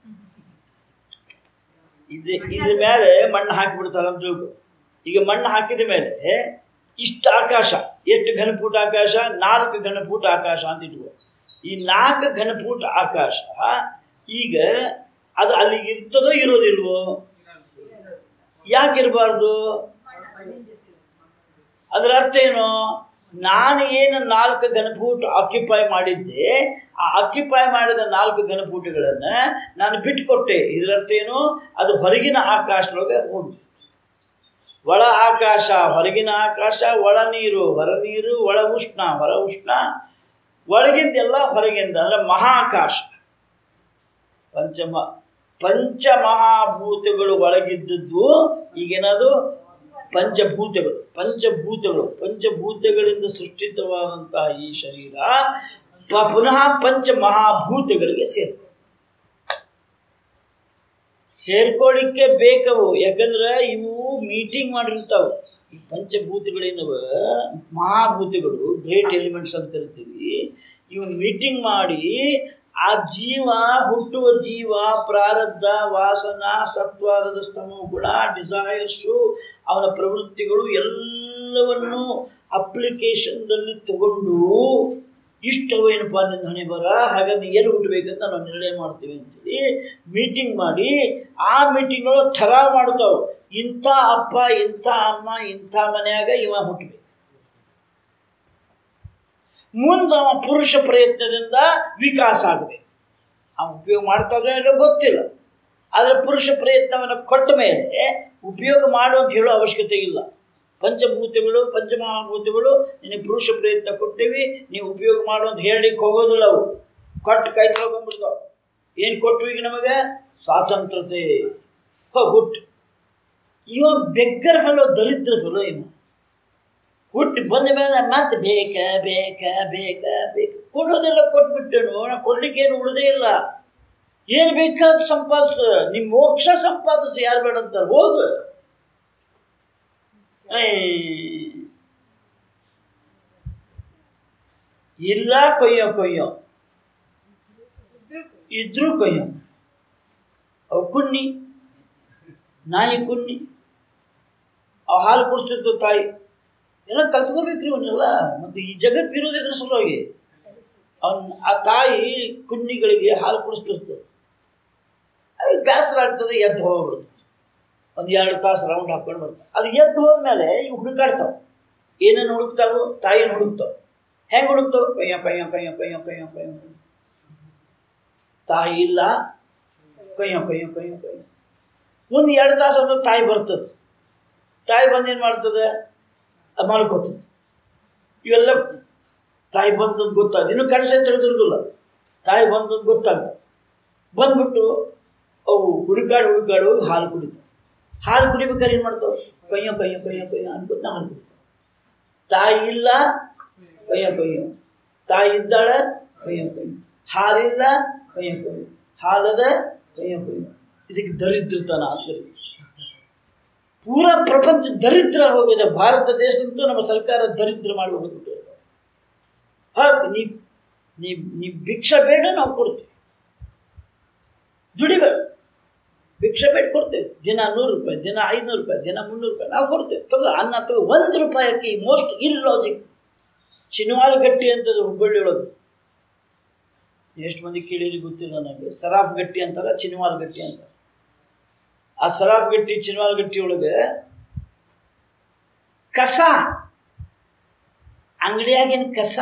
ಇದು ಇದ್ರ ಮೇಲೆ ಮಣ್ಣು ಹಾಕಿಬಿಡ್ತಾರೆ ಅಂತ ತಿಳ್ಕೊ. ಈಗ ಮಣ್ಣು ಹಾಕಿದ ಮೇಲೆ ಇಷ್ಟು ಆಕಾಶ ಎಷ್ಟು ಘನಫೂಟ ಆಕಾಶ ನಾಲ್ಕು ಘನಫೂಟ ಆಕಾಶ ಅಂತ ಇಟ್ಕೋ ಈ ನಾಲ್ಕು ಘನಫೂಟ ಆಕಾಶ ಈಗ ಅದು ಅಲ್ಲಿಗೆ ಇರ್ತದೋ ಇರೋದಿಲ್ವೋ ಯಾಕೆ ಇರಬಾರ್ದು ಅದರ ಅರ್ಥ ಏನು ನಾನು ಏನು ನಾಲ್ಕು ಘನಫೂಟ್ ಆಕ್ಯುಪೈ ಮಾಡಿದ್ದೆ ಆ ಆಕ್ಯುಪೈ ಮಾಡಿದ ನಾಲ್ಕು ಘನಫೂಟಗಳನ್ನು ನಾನು ಬಿಟ್ಟುಕೊಟ್ಟೆ ಇದರರ್ಥ ಏನು ಅದು ಹೊರಗಿನ ಆಕಾಶದೊಳಗೆ ಹೋಗಿ ಒಳ ಆಕಾಶ ಹೊರಗಿನ ಆಕಾಶ ಒಳ ನೀರು ಹೊರ ನೀರು ಒಳ ಉಷ್ಣ ಹೊರ ಉಷ್ಣ ಒಳಗಿಂದೆಲ್ಲ ಹೊರಗಿಂದ ಅಂದರೆ ಮಹಾಕಾಶ ಪಂಚಮ ಪಂಚಮಹಾಭೂತಗಳು ಒಳಗಿದ್ದದ್ದು ಈಗೇನದು ಪಂಚಭೂತಗಳು ಪಂಚಭೂತಗಳು ಪಂಚಭೂತಗಳಿಂದ ಸೃಷ್ಟಿತವಾದಂತಹ ಈ ಶರೀರ ಪ- ಪುನಃ ಪಂಚಮಹಾಭೂತಗಳಿಗೆ ಸೇರ್ಕೊ ಸೇರ್ಕೊಳ್ಳಿಕ್ಕೆ ಬೇಕವು ಯಾಕಂದ್ರೆ ಇವು ಮೀಟಿಂಗ್ ಮಾಡಿರ್ತಾವ ಈ ಪಂಚಭೂತಗಳೇನವ ಮಹಾಭೂತಗಳು ಗ್ರೇಟ್ ಎಲಿಮೆಂಟ್ಸ್ ಅಂತ ಕರಿತೀವಿ ಇವು ಮೀಟಿಂಗ್ ಮಾಡಿ ಆ ಜೀವ ಹುಟ್ಟುವ ಜೀವ ಪ್ರಾರಬ್ಧ ವಾಸನ ಸತ್ವಾರದ ಸ್ತಮ ಗುಣ ಡಿಸೈರ್ಸು ಅವನ ಪ್ರವೃತ್ತಿಗಳು ಎಲ್ಲವನ್ನು ಅಪ್ಲಿಕೇಶನ್ದಲ್ಲಿ ತಗೊಂಡು ಇಷ್ಟವು ಏನಪ್ಪ ನಿನ್ನ ಹಣೆ ಬರ ಹಾಗಾದ್ರೆ ನೀ ಎಲ್ಲಿ ಹುಟ್ಟಬೇಕಂತ ನಾವು ನಿರ್ಣಯ ಮಾಡ್ತೀವಿ ಅಂತೇಳಿ ಮೀಟಿಂಗ್ ಮಾಡಿ ಆ ಮೀಟಿಂಗ್ಗಳು ಥರ ಮಾಡ್ತಾವೆ ಇಂಥ ಅಪ್ಪ ಇಂಥ ಅಮ್ಮ ಇಂಥ ಮನ್ಯಾಗ ಇವ ಹುಟ್ಟಬೇಕು ಮುಂದೆ ಅವ ಪುರುಷ ಪ್ರಯತ್ನದಿಂದ ವಿಕಾಸ ಆಗಬೇಕು ಅವ ಉಪಯೋಗ ಮಾಡ್ತಾನೆ ಇಲ್ಲೋ ಗೊತ್ತಿಲ್ಲ ಆದರೆ ಪುರುಷ ಪ್ರಯತ್ನವನ್ನು ಕೊಟ್ಟ ಮೇಲೆ ಉಪಯೋಗ ಮಾಡು ಅಂತ ಹೇಳೋ ಅವಶ್ಯಕತೆ ಇಲ್ಲ ಪಂಚಭೂತಗಳು ಪಂಚಮಹಾಭೂತಗಳು ನಿನಗೆ ಪುರುಷ ಪ್ರಯತ್ನ ಕೊಟ್ಟಿವಿ ನೀವು ಉಪಯೋಗ ಮಾಡು ಅಂತ ಹೇಳಲಿಕ್ಕೆ ಹೋಗೋದಿಲ್ಲ ಅವು ಕೊಟ್ಟು ಕೈ ತೊಳ್ಕೊಂಡ್ಬಿಡ್ತಾವ ಏನು ಕೊಟ್ಟು ಈಗ ನಮಗೆ ಸ್ವಾತಂತ್ರ್ಯತೆ ಹ, ಹುಟ್ಟು ಇವ ಬೆಗ್ಗರ ಫಲೋ ದರಿದ್ರ ಫಲೋ ಇವ ಹುಟ್ಟಿ ಬಂದ ಮೇಲೆ ಮತ್ತೆ ಬೇಕ ಬೇಕ ಬೇಕ ಬೇಕು ಕೊಡೋದೆಲ್ಲ ಕೊಟ್ಬಿಟ್ಟನು ನಾ ಕೊಡ್ಲಿಕ್ಕೆ ಏನು ಉಳಿದೇ ಇಲ್ಲ ಏನು ಬೇಕಾದ ಸಂಪಾದಿಸ ನಿಮ್ಮ ಮೋಕ್ಷ ಸಂಪಾದಿಸಿ ಯಾರು ಬೇಡ ಅಂತಾರೆ ಹೋಗು ಐ. ಇಲ್ಲ ಕೊಯ್ಯೋ ಕೊಯ್ಯೋ ಇದ್ರೂ ಕೊಯ್ಯೋ ಅವು ಕುನ್ನಿ ನಾಯಿ ಕುನ್ನಿ ಅವು ಹಾಲು ಕುಡಿಸ್ತಿರ್ತವೆ ತಾಯಿ ಎಲ್ಲ ಕಲ್ತ್ಕೋಬೇಕ್ರಿ ಅವನ್ನೆಲ್ಲ ಮತ್ತು ಈ ಜಗತ್ತು ಇರೋದಿದ್ರ ಸಲುವಾಗಿ ಅವನ್ ಆ ತಾಯಿ ಕುನ್ನಿಗಳಿಗೆ ಹಾಲು ಕುಡಿಸ್ತಿರ್ತದೆ ಅದಕ್ಕೆ ಬೇಸರ ಆಗ್ತದೆ ಎದ್ದು ಹೋಗ್ಬಿಡುತ್ತೆ ಒಂದು ಎರಡು ತಾಸು ರೌಂಡ್ ಹಾಕೊಂಡು ಬರ್ತಾವೆ ಅದು ಎದ್ದು ಹೋದ್ಮೇಲೆ ಇವು ಹುಡುಕಾಡ್ತಾವೆ ಏನೇನು ಹುಡುಕ್ತಾವು ತಾಯಿನ ಹುಡುಕ್ತಾವೆ ಹೆಂಗೆ ಹುಡುಕ್ತಾವೆ ಕಯ್ಯ ಕಯ್ಯ ಕಯ್ಯ ಕಯ್ಯ ಕಯ್ಯ ಕಯ್ಯ ತಾಯಿ ಇಲ್ಲ ಕಯ್ಯ ಕಯ್ಯ ಕಯ್ಯ ಕಯ್ಯ ಒಂದು ಎರಡು ತಾಸು ಅಂದ್ರೆ ತಾಯಿ ಬರ್ತದೆ ತಾಯಿ ಬಂದೇನು ಮಾಡ್ತದೆ ಅದು ಮಾಡ್ಕೋತದೆ ಇವೆಲ್ಲ ತಾಯಿ ಬಂದದ್ದು ಗೊತ್ತಾಗ ಇನ್ನು ಕನಸೇ ತೆಗೆದಿರೋದಿಲ್ಲ ತಾಯಿ ಬಂದದ್ದು ಗೊತ್ತಾಗ ಬಂದ್ಬಿಟ್ಟು ಅವು ಹುಡುಕಾಡು ಹುಡುಕಾಡು ಹೋಗಿ ಹಾಲು ಕುಡಿತಾವೆ ಹಾಲು ಕುಡಿಬೇಕಾದ್ರೆ ಏನು ಮಾಡ್ತಾವೆ ಕಯ್ಯೋ ಕಯ್ಯೋ ಕಯ್ಯೋ ಕಯ್ಯೋ ಅನ್ಕೊತ ಹಾಲು ಕುಡಿತಾವೆ ತಾಯಿ ಇಲ್ಲ ಕಯ್ಯೋ ಕಯ್ಯೋ ತಾಯಿ ಇದ್ದಾಳೆ ಕಯ್ಯೋ ಕಯ್ಯೋ ಹಾಲಿಲ್ಲ ಕಯ್ಯೋ ಕಯ್ಯೋ ಹಾಲದ ಕಯ್ಯೋ ಕಯ್ಯೋ ಇದಕ್ಕೆ ದರಿದ್ರತನ ಅಂತ ಪೂರ ಪ್ರಪಂಚ ದರಿದ್ರ ಹೋಗಿದೆ ಭಾರತ ದೇಶದಂತೂ ನಮ್ಮ ಸರ್ಕಾರ ದರಿದ್ರ ಮಾಡಿ ಹೋಗ್ಬಿಟ್ಟು ಹಾಗೆ ನೀ ನೀ ನೀ ಭಿಕ್ಷೆ ಬೇಡ ನಾವು ಕೊಡ್ತೀವಿ ದುಡಿಬೇಡ ಭಿಕ್ಷೆ ಬೇಡ ಕೊಡ್ತೇವೆ ದಿನ ನೂರು ರೂಪಾಯಿ ದಿನ ಐನೂರು ರೂಪಾಯಿ ದಿನ ಮುನ್ನೂರು ರೂಪಾಯಿ ನಾವು ಕೊಡ್ತೇವೆ ತಗೋ ಅನ್ನ ತಗೋ ಒಂದು ರೂಪಾಯಿಗೆ ಮೋಸ್ಟ್ ಇಲ್ಲಾಜಿಕ್ ಚಿನ್ವಾಲ್ ಗಟ್ಟಿ ಅಂತದ್ದು ಹುಬ್ಬಳ್ಳಿ ಒಳಗೆ ಎಷ್ಟು ಮಂದಿ ಕೇಳಿರಿ ಗೊತ್ತಿಲ್ಲ ನನಗೆ ಸರಾಫ್ ಗಟ್ಟಿ ಅಂತಾರ ಚಿನ್ವಾಲ್ ಗಟ್ಟಿ ಅಂತಾರೆ ಆ ಸರಾಫ್ ಗಟ್ಟಿ ಚಿನ್ವಾಲ್ ಗಟ್ಟಿ ಒಳಗೆ ಕಸ ಅಂಗಡಿಯಾಗಿನ ಕಸ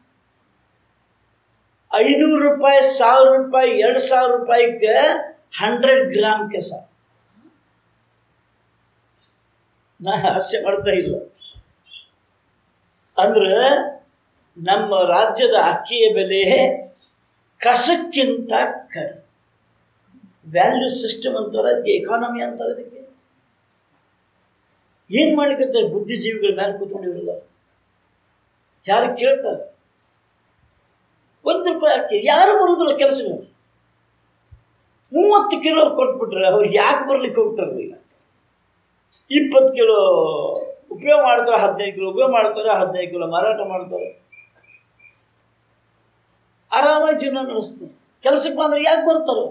ಐನೂರು ರೂಪಾಯಿ ಸಾವಿರ ರೂಪಾಯಿ ಎರಡು ಸಾವಿರ ರೂಪಾಯಿಗೆ ಹಂಡ್ರೆಡ್ ಗ್ರಾಮ್ ಕೆಸ ನಾ ಹಾಸ್ಯ ಮಾಡ್ತಾ ಇಲ್ಲ ಅಂದ್ರೆ ನಮ್ಮ ರಾಜ್ಯದ ಅಕ್ಕಿಯ ಬೆಲೆ ಕಸಕ್ಕಿಂತ ಕಡಿಮೆ ವ್ಯಾಲ್ಯೂ ಸಿಸ್ಟಮ್ ಅಂತಾರೆ ಅದಕ್ಕೆ ಎಕಾನಮಿ ಅಂತಾರೆ ಅದಕ್ಕೆ ಏನು ಮಾಡ್ಲಿಕ್ಕೆ ಬುದ್ಧಿಜೀವಿಗಳ ಮೇಲೆ ಕೂತ್ಕೊಂಡಿರಲ್ಲ ಯಾರು ಕೇಳ್ತಾರೆ ಒಂದು ರೂಪಾಯಿ ಅಕ್ಕಿ ಯಾರು ಬರೋದಿಲ್ಲ ಕೆಲಸಗಳು ಮೂವತ್ತು ಕಿಲೋ ಕೊಟ್ಬಿಟ್ರೆ ಅವ್ರು ಯಾಕೆ ಬರ್ಲಿಕ್ಕೆ ಹೋಗ್ತಾರೆ ಈಗ ಇಪ್ಪತ್ತು ಕಿಲೋ ಉಪಯೋಗ ಮಾಡ್ತಾರೆ ಹದಿನೈದು ಕಿಲೋ ಉಪಯೋಗ ಮಾಡ್ತಾರೆ ಹದಿನೈದು ಕಿಲೋ ಮಾರಾಟ ಮಾಡ್ತಾರೆ ಆರಾಮಾಗಿ ಜೀವನ ನಡೆಸ್ತಾರೆ ಕೆಲಸಕ್ಕೆ ಬಂದ್ರೆ ಯಾಕೆ ಬರ್ತಾರೆ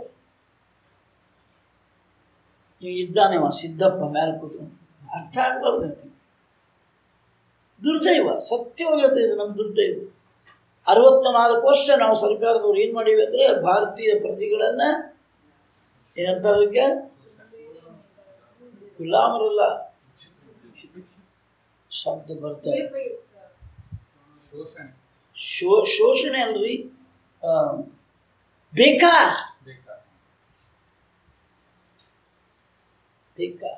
ನೀವು ಇದ್ದಾನೆವ ಸಿದ್ದಪ್ಪ ಮೇಲೆ ಕೂತ್ಕೊಂಡು ಅರ್ಥ ಆಗ್ಬಾರ್ದು ದುರ್ದೈವ ಸತ್ಯವಾಗಿ ಹೇಳ್ತಾ ಇದೆ ನಮ್ಮ ದುರ್ದೈವ ಅರವತ್ತ ನಾಲ್ಕು ವರ್ಷ ನಾವು ಸರ್ಕಾರದವ್ರು ಏನು ಮಾಡೀವಿ ಅಂದರೆ ಭಾರತೀಯ ಪ್ರಜೆಗಳನ್ನು ಏನಂತಾರೆ ಅದಕ್ಕೆ ಗುಲಾಮರಲ್ಲ ಶಬ್ದ ಬರ್ತಾ ಇದೆ ಶೋಷಣೆ ಶೋ ಶೋಷಣೆ ಅಲ್ರಿ ಆ, ಬೇಕಾರ ಬೇಕಾ ಬೇಕಾರ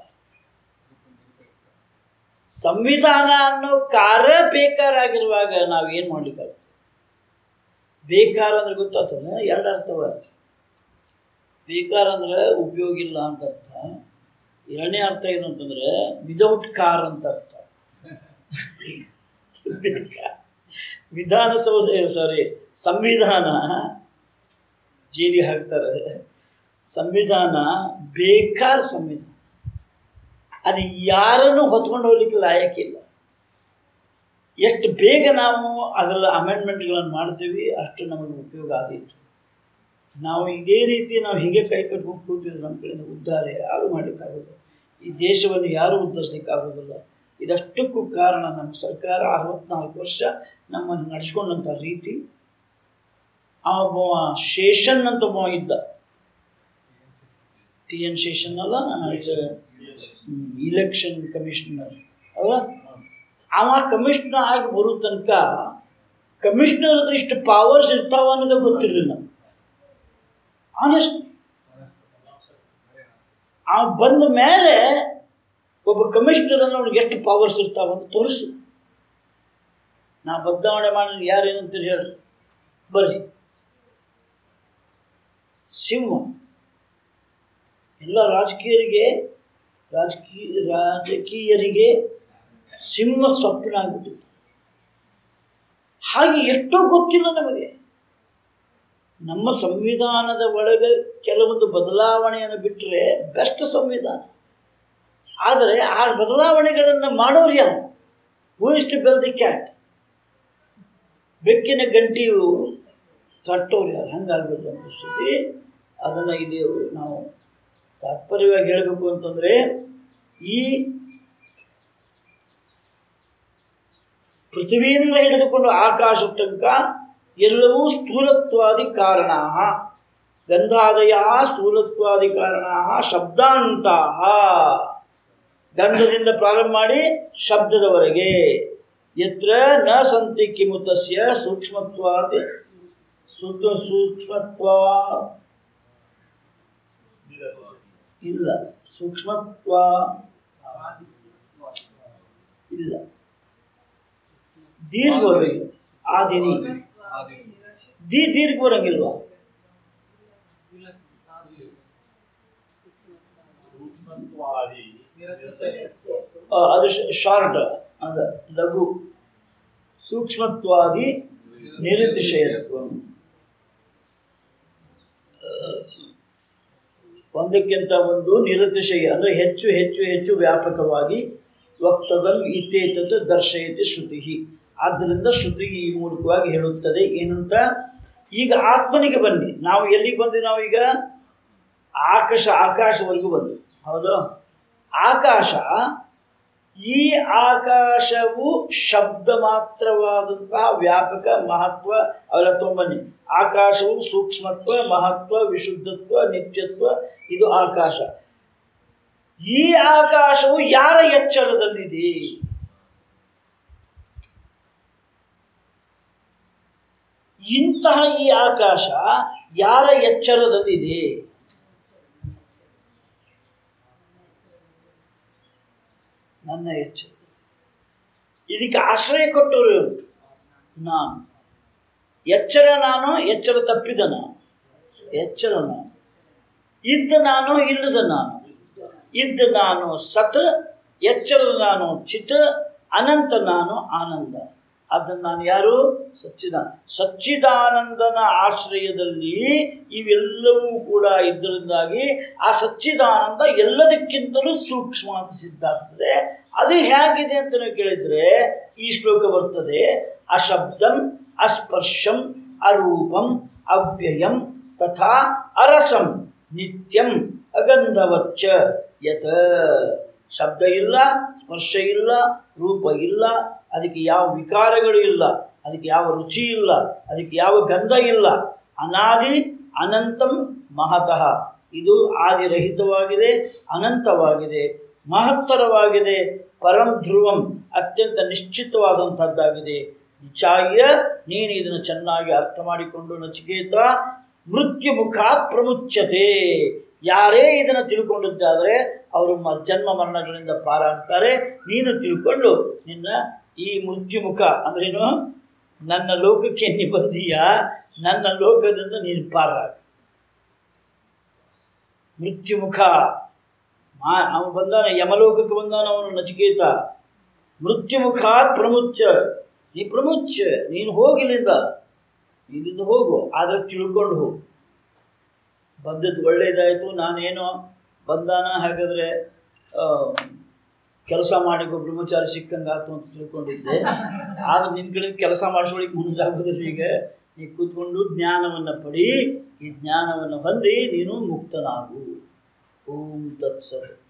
ಸಂವಿಧಾನ ಅನ್ನೋ ಕಾರ ಬೇಕಾರಾಗಿರುವಾಗ ನಾವು ಏನು ಮಾಡ್ಲಿಕ್ಕಾಗುತ್ತೆ ಬೇಕಾರ ಅಂದ್ರೆ ಗೊತ್ತಾಗ್ತದೆ ಎರಡು ಅರ್ಥವ ಬೇಕಾರ ಅಂದ್ರೆ ಉಪಯೋಗ ಇಲ್ಲ ಅಂತ ಅರ್ಥ ಎರಡನೇ ಅರ್ಥ ಏನು ಅಂತಂದ್ರೆ ವಿದೌಟ್ ಕಾರ್ ಅಂತ ಅರ್ಥ ಬೇಕಾರ ವಿಧಾನಸೌಧ ಸಾರಿ ಸಂವಿಧಾನ ಜೇಡಿ ಹಾಕ್ತಾರೆ ಸಂವಿಧಾನ ಬೇಕಾರ ಸಂವಿಧಾನ ಅದು ಯಾರನ್ನು ಹೊತ್ಕೊಂಡು ಹೋಗ್ಲಿಕ್ಕೆ ಲಾಯಕ್ಕಿಲ್ಲ ಎಷ್ಟು ಬೇಗ ನಾವು ಅದರ ಅಮೆಂಡ್ಮೆಂಟ್ಗಳನ್ನು ಮಾಡ್ತೀವಿ ಅಷ್ಟು ನಮಗೆ ಉಪಯೋಗ ಆದೀತು ನಾವು ಇದೇ ರೀತಿ ನಾವು ಹೀಗೆ ಕೈ ಕಟ್ಕೊಂಡು ಕೂತಿದ್ರೆ ನಮ್ಮ ಕಡೆಯಿಂದ ಉದ್ಧಾರ ಯಾರು ಮಾಡಲಿಕ್ಕಾಗೋದು ಈ ದೇಶವನ್ನು ಯಾರೂ ಉದ್ಧರಿಸ್ಲಿಕ್ಕಾಗೋದಿಲ್ಲ ಇದಷ್ಟಕ್ಕೂ ಕಾರಣ ನಮ್ಮ ಸರ್ಕಾರ ಅರವತ್ನಾಲ್ಕು ವರ್ಷ ನಮ್ಮನ್ನು ನಡೆಸ್ಕೊಂಡಂಥ ರೀತಿ ಆ ಒಬ್ಬ ಶೇಷನ್ ಅಂತ ಒಬ್ಬ ಇದ್ದ ಟಿ ಎನ್ ಶೇಷನ್ ಅಲ್ಲ ಇದು ಇಲೆಕ್ಷನ್ ಕಮಿಷನರ್ ಅಲ್ಲ ಅವ ಕಮಿಷನರ್ ಆಗಿ ಬರೋ ತನಕ ಕಮಿಷನರ್ ಹತ್ರ ಇಷ್ಟು ಪವರ್ಸ್ ಇರ್ತಾವ ಅನ್ನೋದೇ ಗೊತ್ತಿರಲಿಲ್ಲ ಆನೆಸ್ಟ್ ಆ ಬಂದ ಮೇಲೆ ಒಬ್ಬ ಕಮಿಷನರ್ ಅಂದ್ರೆ ಅವ್ನಿಗೆ ಎಷ್ಟು ಪವರ್ಸ್ ಇರ್ತಾವ ಅಂತ ತೋರಿಸು ನಾ ಬದಲಾವಣೆ ಮಾಡಿ ಯಾರು ಏನಂತೀರಿ ಹೇಳ್ರಿ ಬರ್ರಿ ಸಿಂಹ ಎಲ್ಲ ರಾಜಕೀಯರಿಗೆ ರಾಜಕೀಯ ರಾಜಕೀಯರಿಗೆ ಸಿಂಹ ಸ್ವಪ್ನ ಆಗ್ಬಿಟ್ಟಿತ್ತು ಹಾಗೆ ಎಷ್ಟೋ ಗೊತ್ತಿಲ್ಲ ನಮಗೆ ನಮ್ಮ ಸಂವಿಧಾನದ ಒಳಗೆ ಕೆಲವೊಂದು ಬದಲಾವಣೆಯನ್ನು ಬಿಟ್ಟರೆ ಬೆಸ್ಟ್ ಸಂವಿಧಾನ ಆದರೆ ಆ ಬದಲಾವಣೆಗಳನ್ನು ಮಾಡೋರು ಯಾರು who is to bell the cat ಬೆಕ್ಕಿನ ಗಂಟಿಯು ತಟ್ಟೋರು ಯಾರು ಹಂಗಾಗ್ಬಿಟ್ಟು ಅನಿಸ್ತೈತಿ ಅದನ್ನು ಇಲ್ಲಿ ನಾವು ತಾತ್ಪರ್ಯವಾಗಿ ಹೇಳಬೇಕು ಅಂತಂದರೆ ಈ ಪೃಥ್ವಿಯಿಂದ ಹಿಡಿದುಕೊಂಡು ಆಕಾಶ ತನಕ ಎಲ್ಲವೂ ಸ್ಥೂಲತ್ವಾದಿ ಕಾರಣ ಗಂಧಾದಯ ಸ್ಥೂಲತ್ವಾದಿ ಕಾರಣ ಶಬ್ದಾಂತ ಗಂಧದಿಂದ ಪ್ರಾರಂಭ ಮಾಡಿ ಶಬ್ದದವರೆಗೆ ಯತ್ರ ನ ಸಂತಿ ಕಿಮುತಸ್ಯ ಸೂಕ್ಷ್ಮತ್ವಾದಿ ಸೂಕ್ಷ್ಮ ಸೂಕ್ಷ್ಮತ್ವ ಇಲ್ಲ ಸೂಕ್ಷ್ಮತ್ವ ಇಲ್ಲ ದೀರ್ಘ ಬರಬೇಕು ಆದಿನಿ ದಿ ದೀರ್ಘ ಬರಂಗಿಲ್ವಾ ಆ, ಅದು ಶಾರ್ಟ್ ಅದ ಲಘು ಸೂಕ್ಷ್ಮತ್ವಾದಿ ನಿರುದ್ದಿಶಯತ್ವ ಒಂದಕ್ಕಿಂತ ಒಂದು ನಿರುದ್ದಿಶಯ ಅಂದರೆ ಹೆಚ್ಚು ಹೆಚ್ಚು ಹೆಚ್ಚು ವ್ಯಾಪಕವಾಗಿ ವಕ್ತದಲ್ ಇತೇತದ ದರ್ಶಯತಿ ಶ್ರುತಿ ಆದ್ದರಿಂದ ಶ್ರುತಿ ಈ ಮೂಲಕವಾಗಿ ಹೇಳುತ್ತದೆ ಏನಂತ ಈಗ ಆತ್ಮನಿಗೆ ಬನ್ನಿ ನಾವು ಎಲ್ಲಿಗೆ ಬಂದ್ವಿ ನಾವೀಗ ಆಕಾಶ ಆಕಾಶವರೆಗೂ ಬಂದ್ವಿ ಹೌದು ಆಕಾಶ ಈ ಆಕಾಶವು ಶಬ್ದ ಮಾತ್ರವಾದಂತಹ ವ್ಯಾಪಕ ಮಹತ್ವ ಅವರ ತೊಂಬನ್ನಿ ಆಕಾಶವು ಸೂಕ್ಷ್ಮತ್ವ ಮಹತ್ವ ವಿಶುದ್ಧತ್ವ ನಿತ್ಯತ್ವ ಇದು ಆಕಾಶ ಈ ಆಕಾಶವು ಯಾರ ಎಚ್ಚರದಲ್ಲಿದೆ ಇಂತಹ ಈ ಆಕಾಶ ಯಾರ ಎಚ್ಚರದಲ್ಲಿದೆ ನನ್ನ ಎಚ್ಚರ ಇದಕ್ಕೆ ಆಶ್ರಯ ಕೊಟ್ಟವರು ಇವರು. ನಾನು ಎಚ್ಚರ ನಾನು ಎಚ್ಚರ ತಪ್ಪಿದ ನಾನು ಎಚ್ಚರ ನಾನು ಇದ್ದ ನಾನು ಇಲ್ಲದ ನಾನು ಇದ್ದ ನಾನು ಸತ್ ಎಚ್ಚರದ ನಾನು ಚಿತ್ ಅನಂತ ನಾನು ಆನಂದ ಅದನ್ನು ನಾನು ಯಾರು ಸಚ್ಚಿದಾನ ಸಚ್ಚಿದಾನಂದನ ಆಶ್ರಯದಲ್ಲಿ ಇವೆಲ್ಲವೂ ಕೂಡ ಇದ್ದರಿಂದಾಗಿ ಆ ಸಚ್ಚಿದಾನಂದ ಎಲ್ಲದಕ್ಕಿಂತಲೂ ಸೂಕ್ಷ್ಮ ಅಂತ ಸಿದ್ಧ ಆಗ್ತದೆ ಅದು ಹೇಗಿದೆ ಅಂತ ನೀವು ಕೇಳಿದರೆ ಈ ಶ್ಲೋಕ ಬರ್ತದೆ ಅಶಬ್ದಂ ಅಸ್ಪರ್ಶಂ ಅರೂಪಂ ಅವ್ಯಯಂ ತಥಾ ಅರಸಂ ನಿತ್ಯಂ ಅಗಂಧವಚ್ಚ ಯತ ಶಬ್ದ ಇಲ್ಲ ಸ್ಪರ್ಶ ಇಲ್ಲ ರೂಪ ಇಲ್ಲ ಅದಕ್ಕೆ ಯಾವ ವಿಕಾರಗಳು ಇಲ್ಲ ಅದಕ್ಕೆ ಯಾವ ರುಚಿ ಇಲ್ಲ ಅದಕ್ಕೆ ಯಾವ ಗಂಧ ಇಲ್ಲ ಅನಾದಿ ಅನಂತಂ ಮಹತಃ ಇದು ಆದಿರಹಿತವಾಗಿದೆ ಅನಂತವಾಗಿದೆ ಮಹತ್ತರವಾಗಿದೆ ಪರಂ ಧ್ರುವಂ ಅತ್ಯಂತ ನಿಶ್ಚಿತವಾದಂಥದ್ದಾಗಿದೆ ನಿಚಾಯ ನೀನು ಇದನ್ನು ಚೆನ್ನಾಗಿ ಅರ್ಥ ಮಾಡಿಕೊಂಡು ನಚಿಕೇತ ಮೃತ್ಯು ಮುಖಾತ್ ಪ್ರಮುಚ್ಯತೆ ಯಾರೇ ಇದನ್ನು ತಿಳ್ಕೊಂಡಿದ್ದಾದರೆ ಅವರು ಮ ಜನ್ಮ ಮರಣಗಳಿಂದ ಪಾರಾಗ್ತಾರೆ ನೀನು ತಿಳ್ಕೊಂಡು ನಿನ್ನ ಈ ಮೃತ್ಯು ಮುಖ ಅಂದ್ರೇನು ನನ್ನ ಲೋಕಕ್ಕೆ ನೀ ಬಂದೀಯ ನನ್ನ ಲೋಕದಿಂದ ನೀನು ಪಾರಾಗ ಮೃತ್ಯುಮುಖ ಮಾ ಅವನು ಬಂದಾನ ಯಮಲೋಕಕ್ಕೆ ಬಂದಾನ ಅವನು ನಚಿಕೇತ ಮೃತ್ಯುಮುಖಾತ್ ಪ್ರಮುಚ್ಚ ನೀ ಪ್ರಮುಚ್ಚ ನೀನು ಹೋಗಿಲ್ಲಿಂದ ಇಲ್ಲಿಂದ ಹೋಗು ಆದರೆ ತಿಳ್ಕೊಂಡು ಹೋಗು ಬಂದದ್ದು ಒಳ್ಳೇದಾಯಿತು ನಾನೇನೋ ಬಂದಾನ ಹಾಗಾದರೆ ಕೆಲಸ ಮಾಡಿ ಒಬ್ಬ ಬ್ರಹ್ಮಚಾರಿ ಸಿಕ್ಕಂಗಾಯ್ತು ಅಂತ ತಿಳ್ಕೊಂಡಿದ್ದೆ ಆದ್ರೆ ನಿನ್ನ ಕಡೆ ಕೆಲಸ ಮಾಡಿಸೋಳಿಕ್ಕೆ ಮುಂದಾಗೋದಿಲ್ಲ ಈಗ ನೀ ಕೂತ್ಕೊಂಡು ಜ್ಞಾನವನ್ನು ಪಡಿ ಈ ಜ್ಞಾನವನ್ನು ಹೊಂದಿ ನೀನು ಮುಕ್ತನಾಗು ಓಂ ತತ್ಸತ್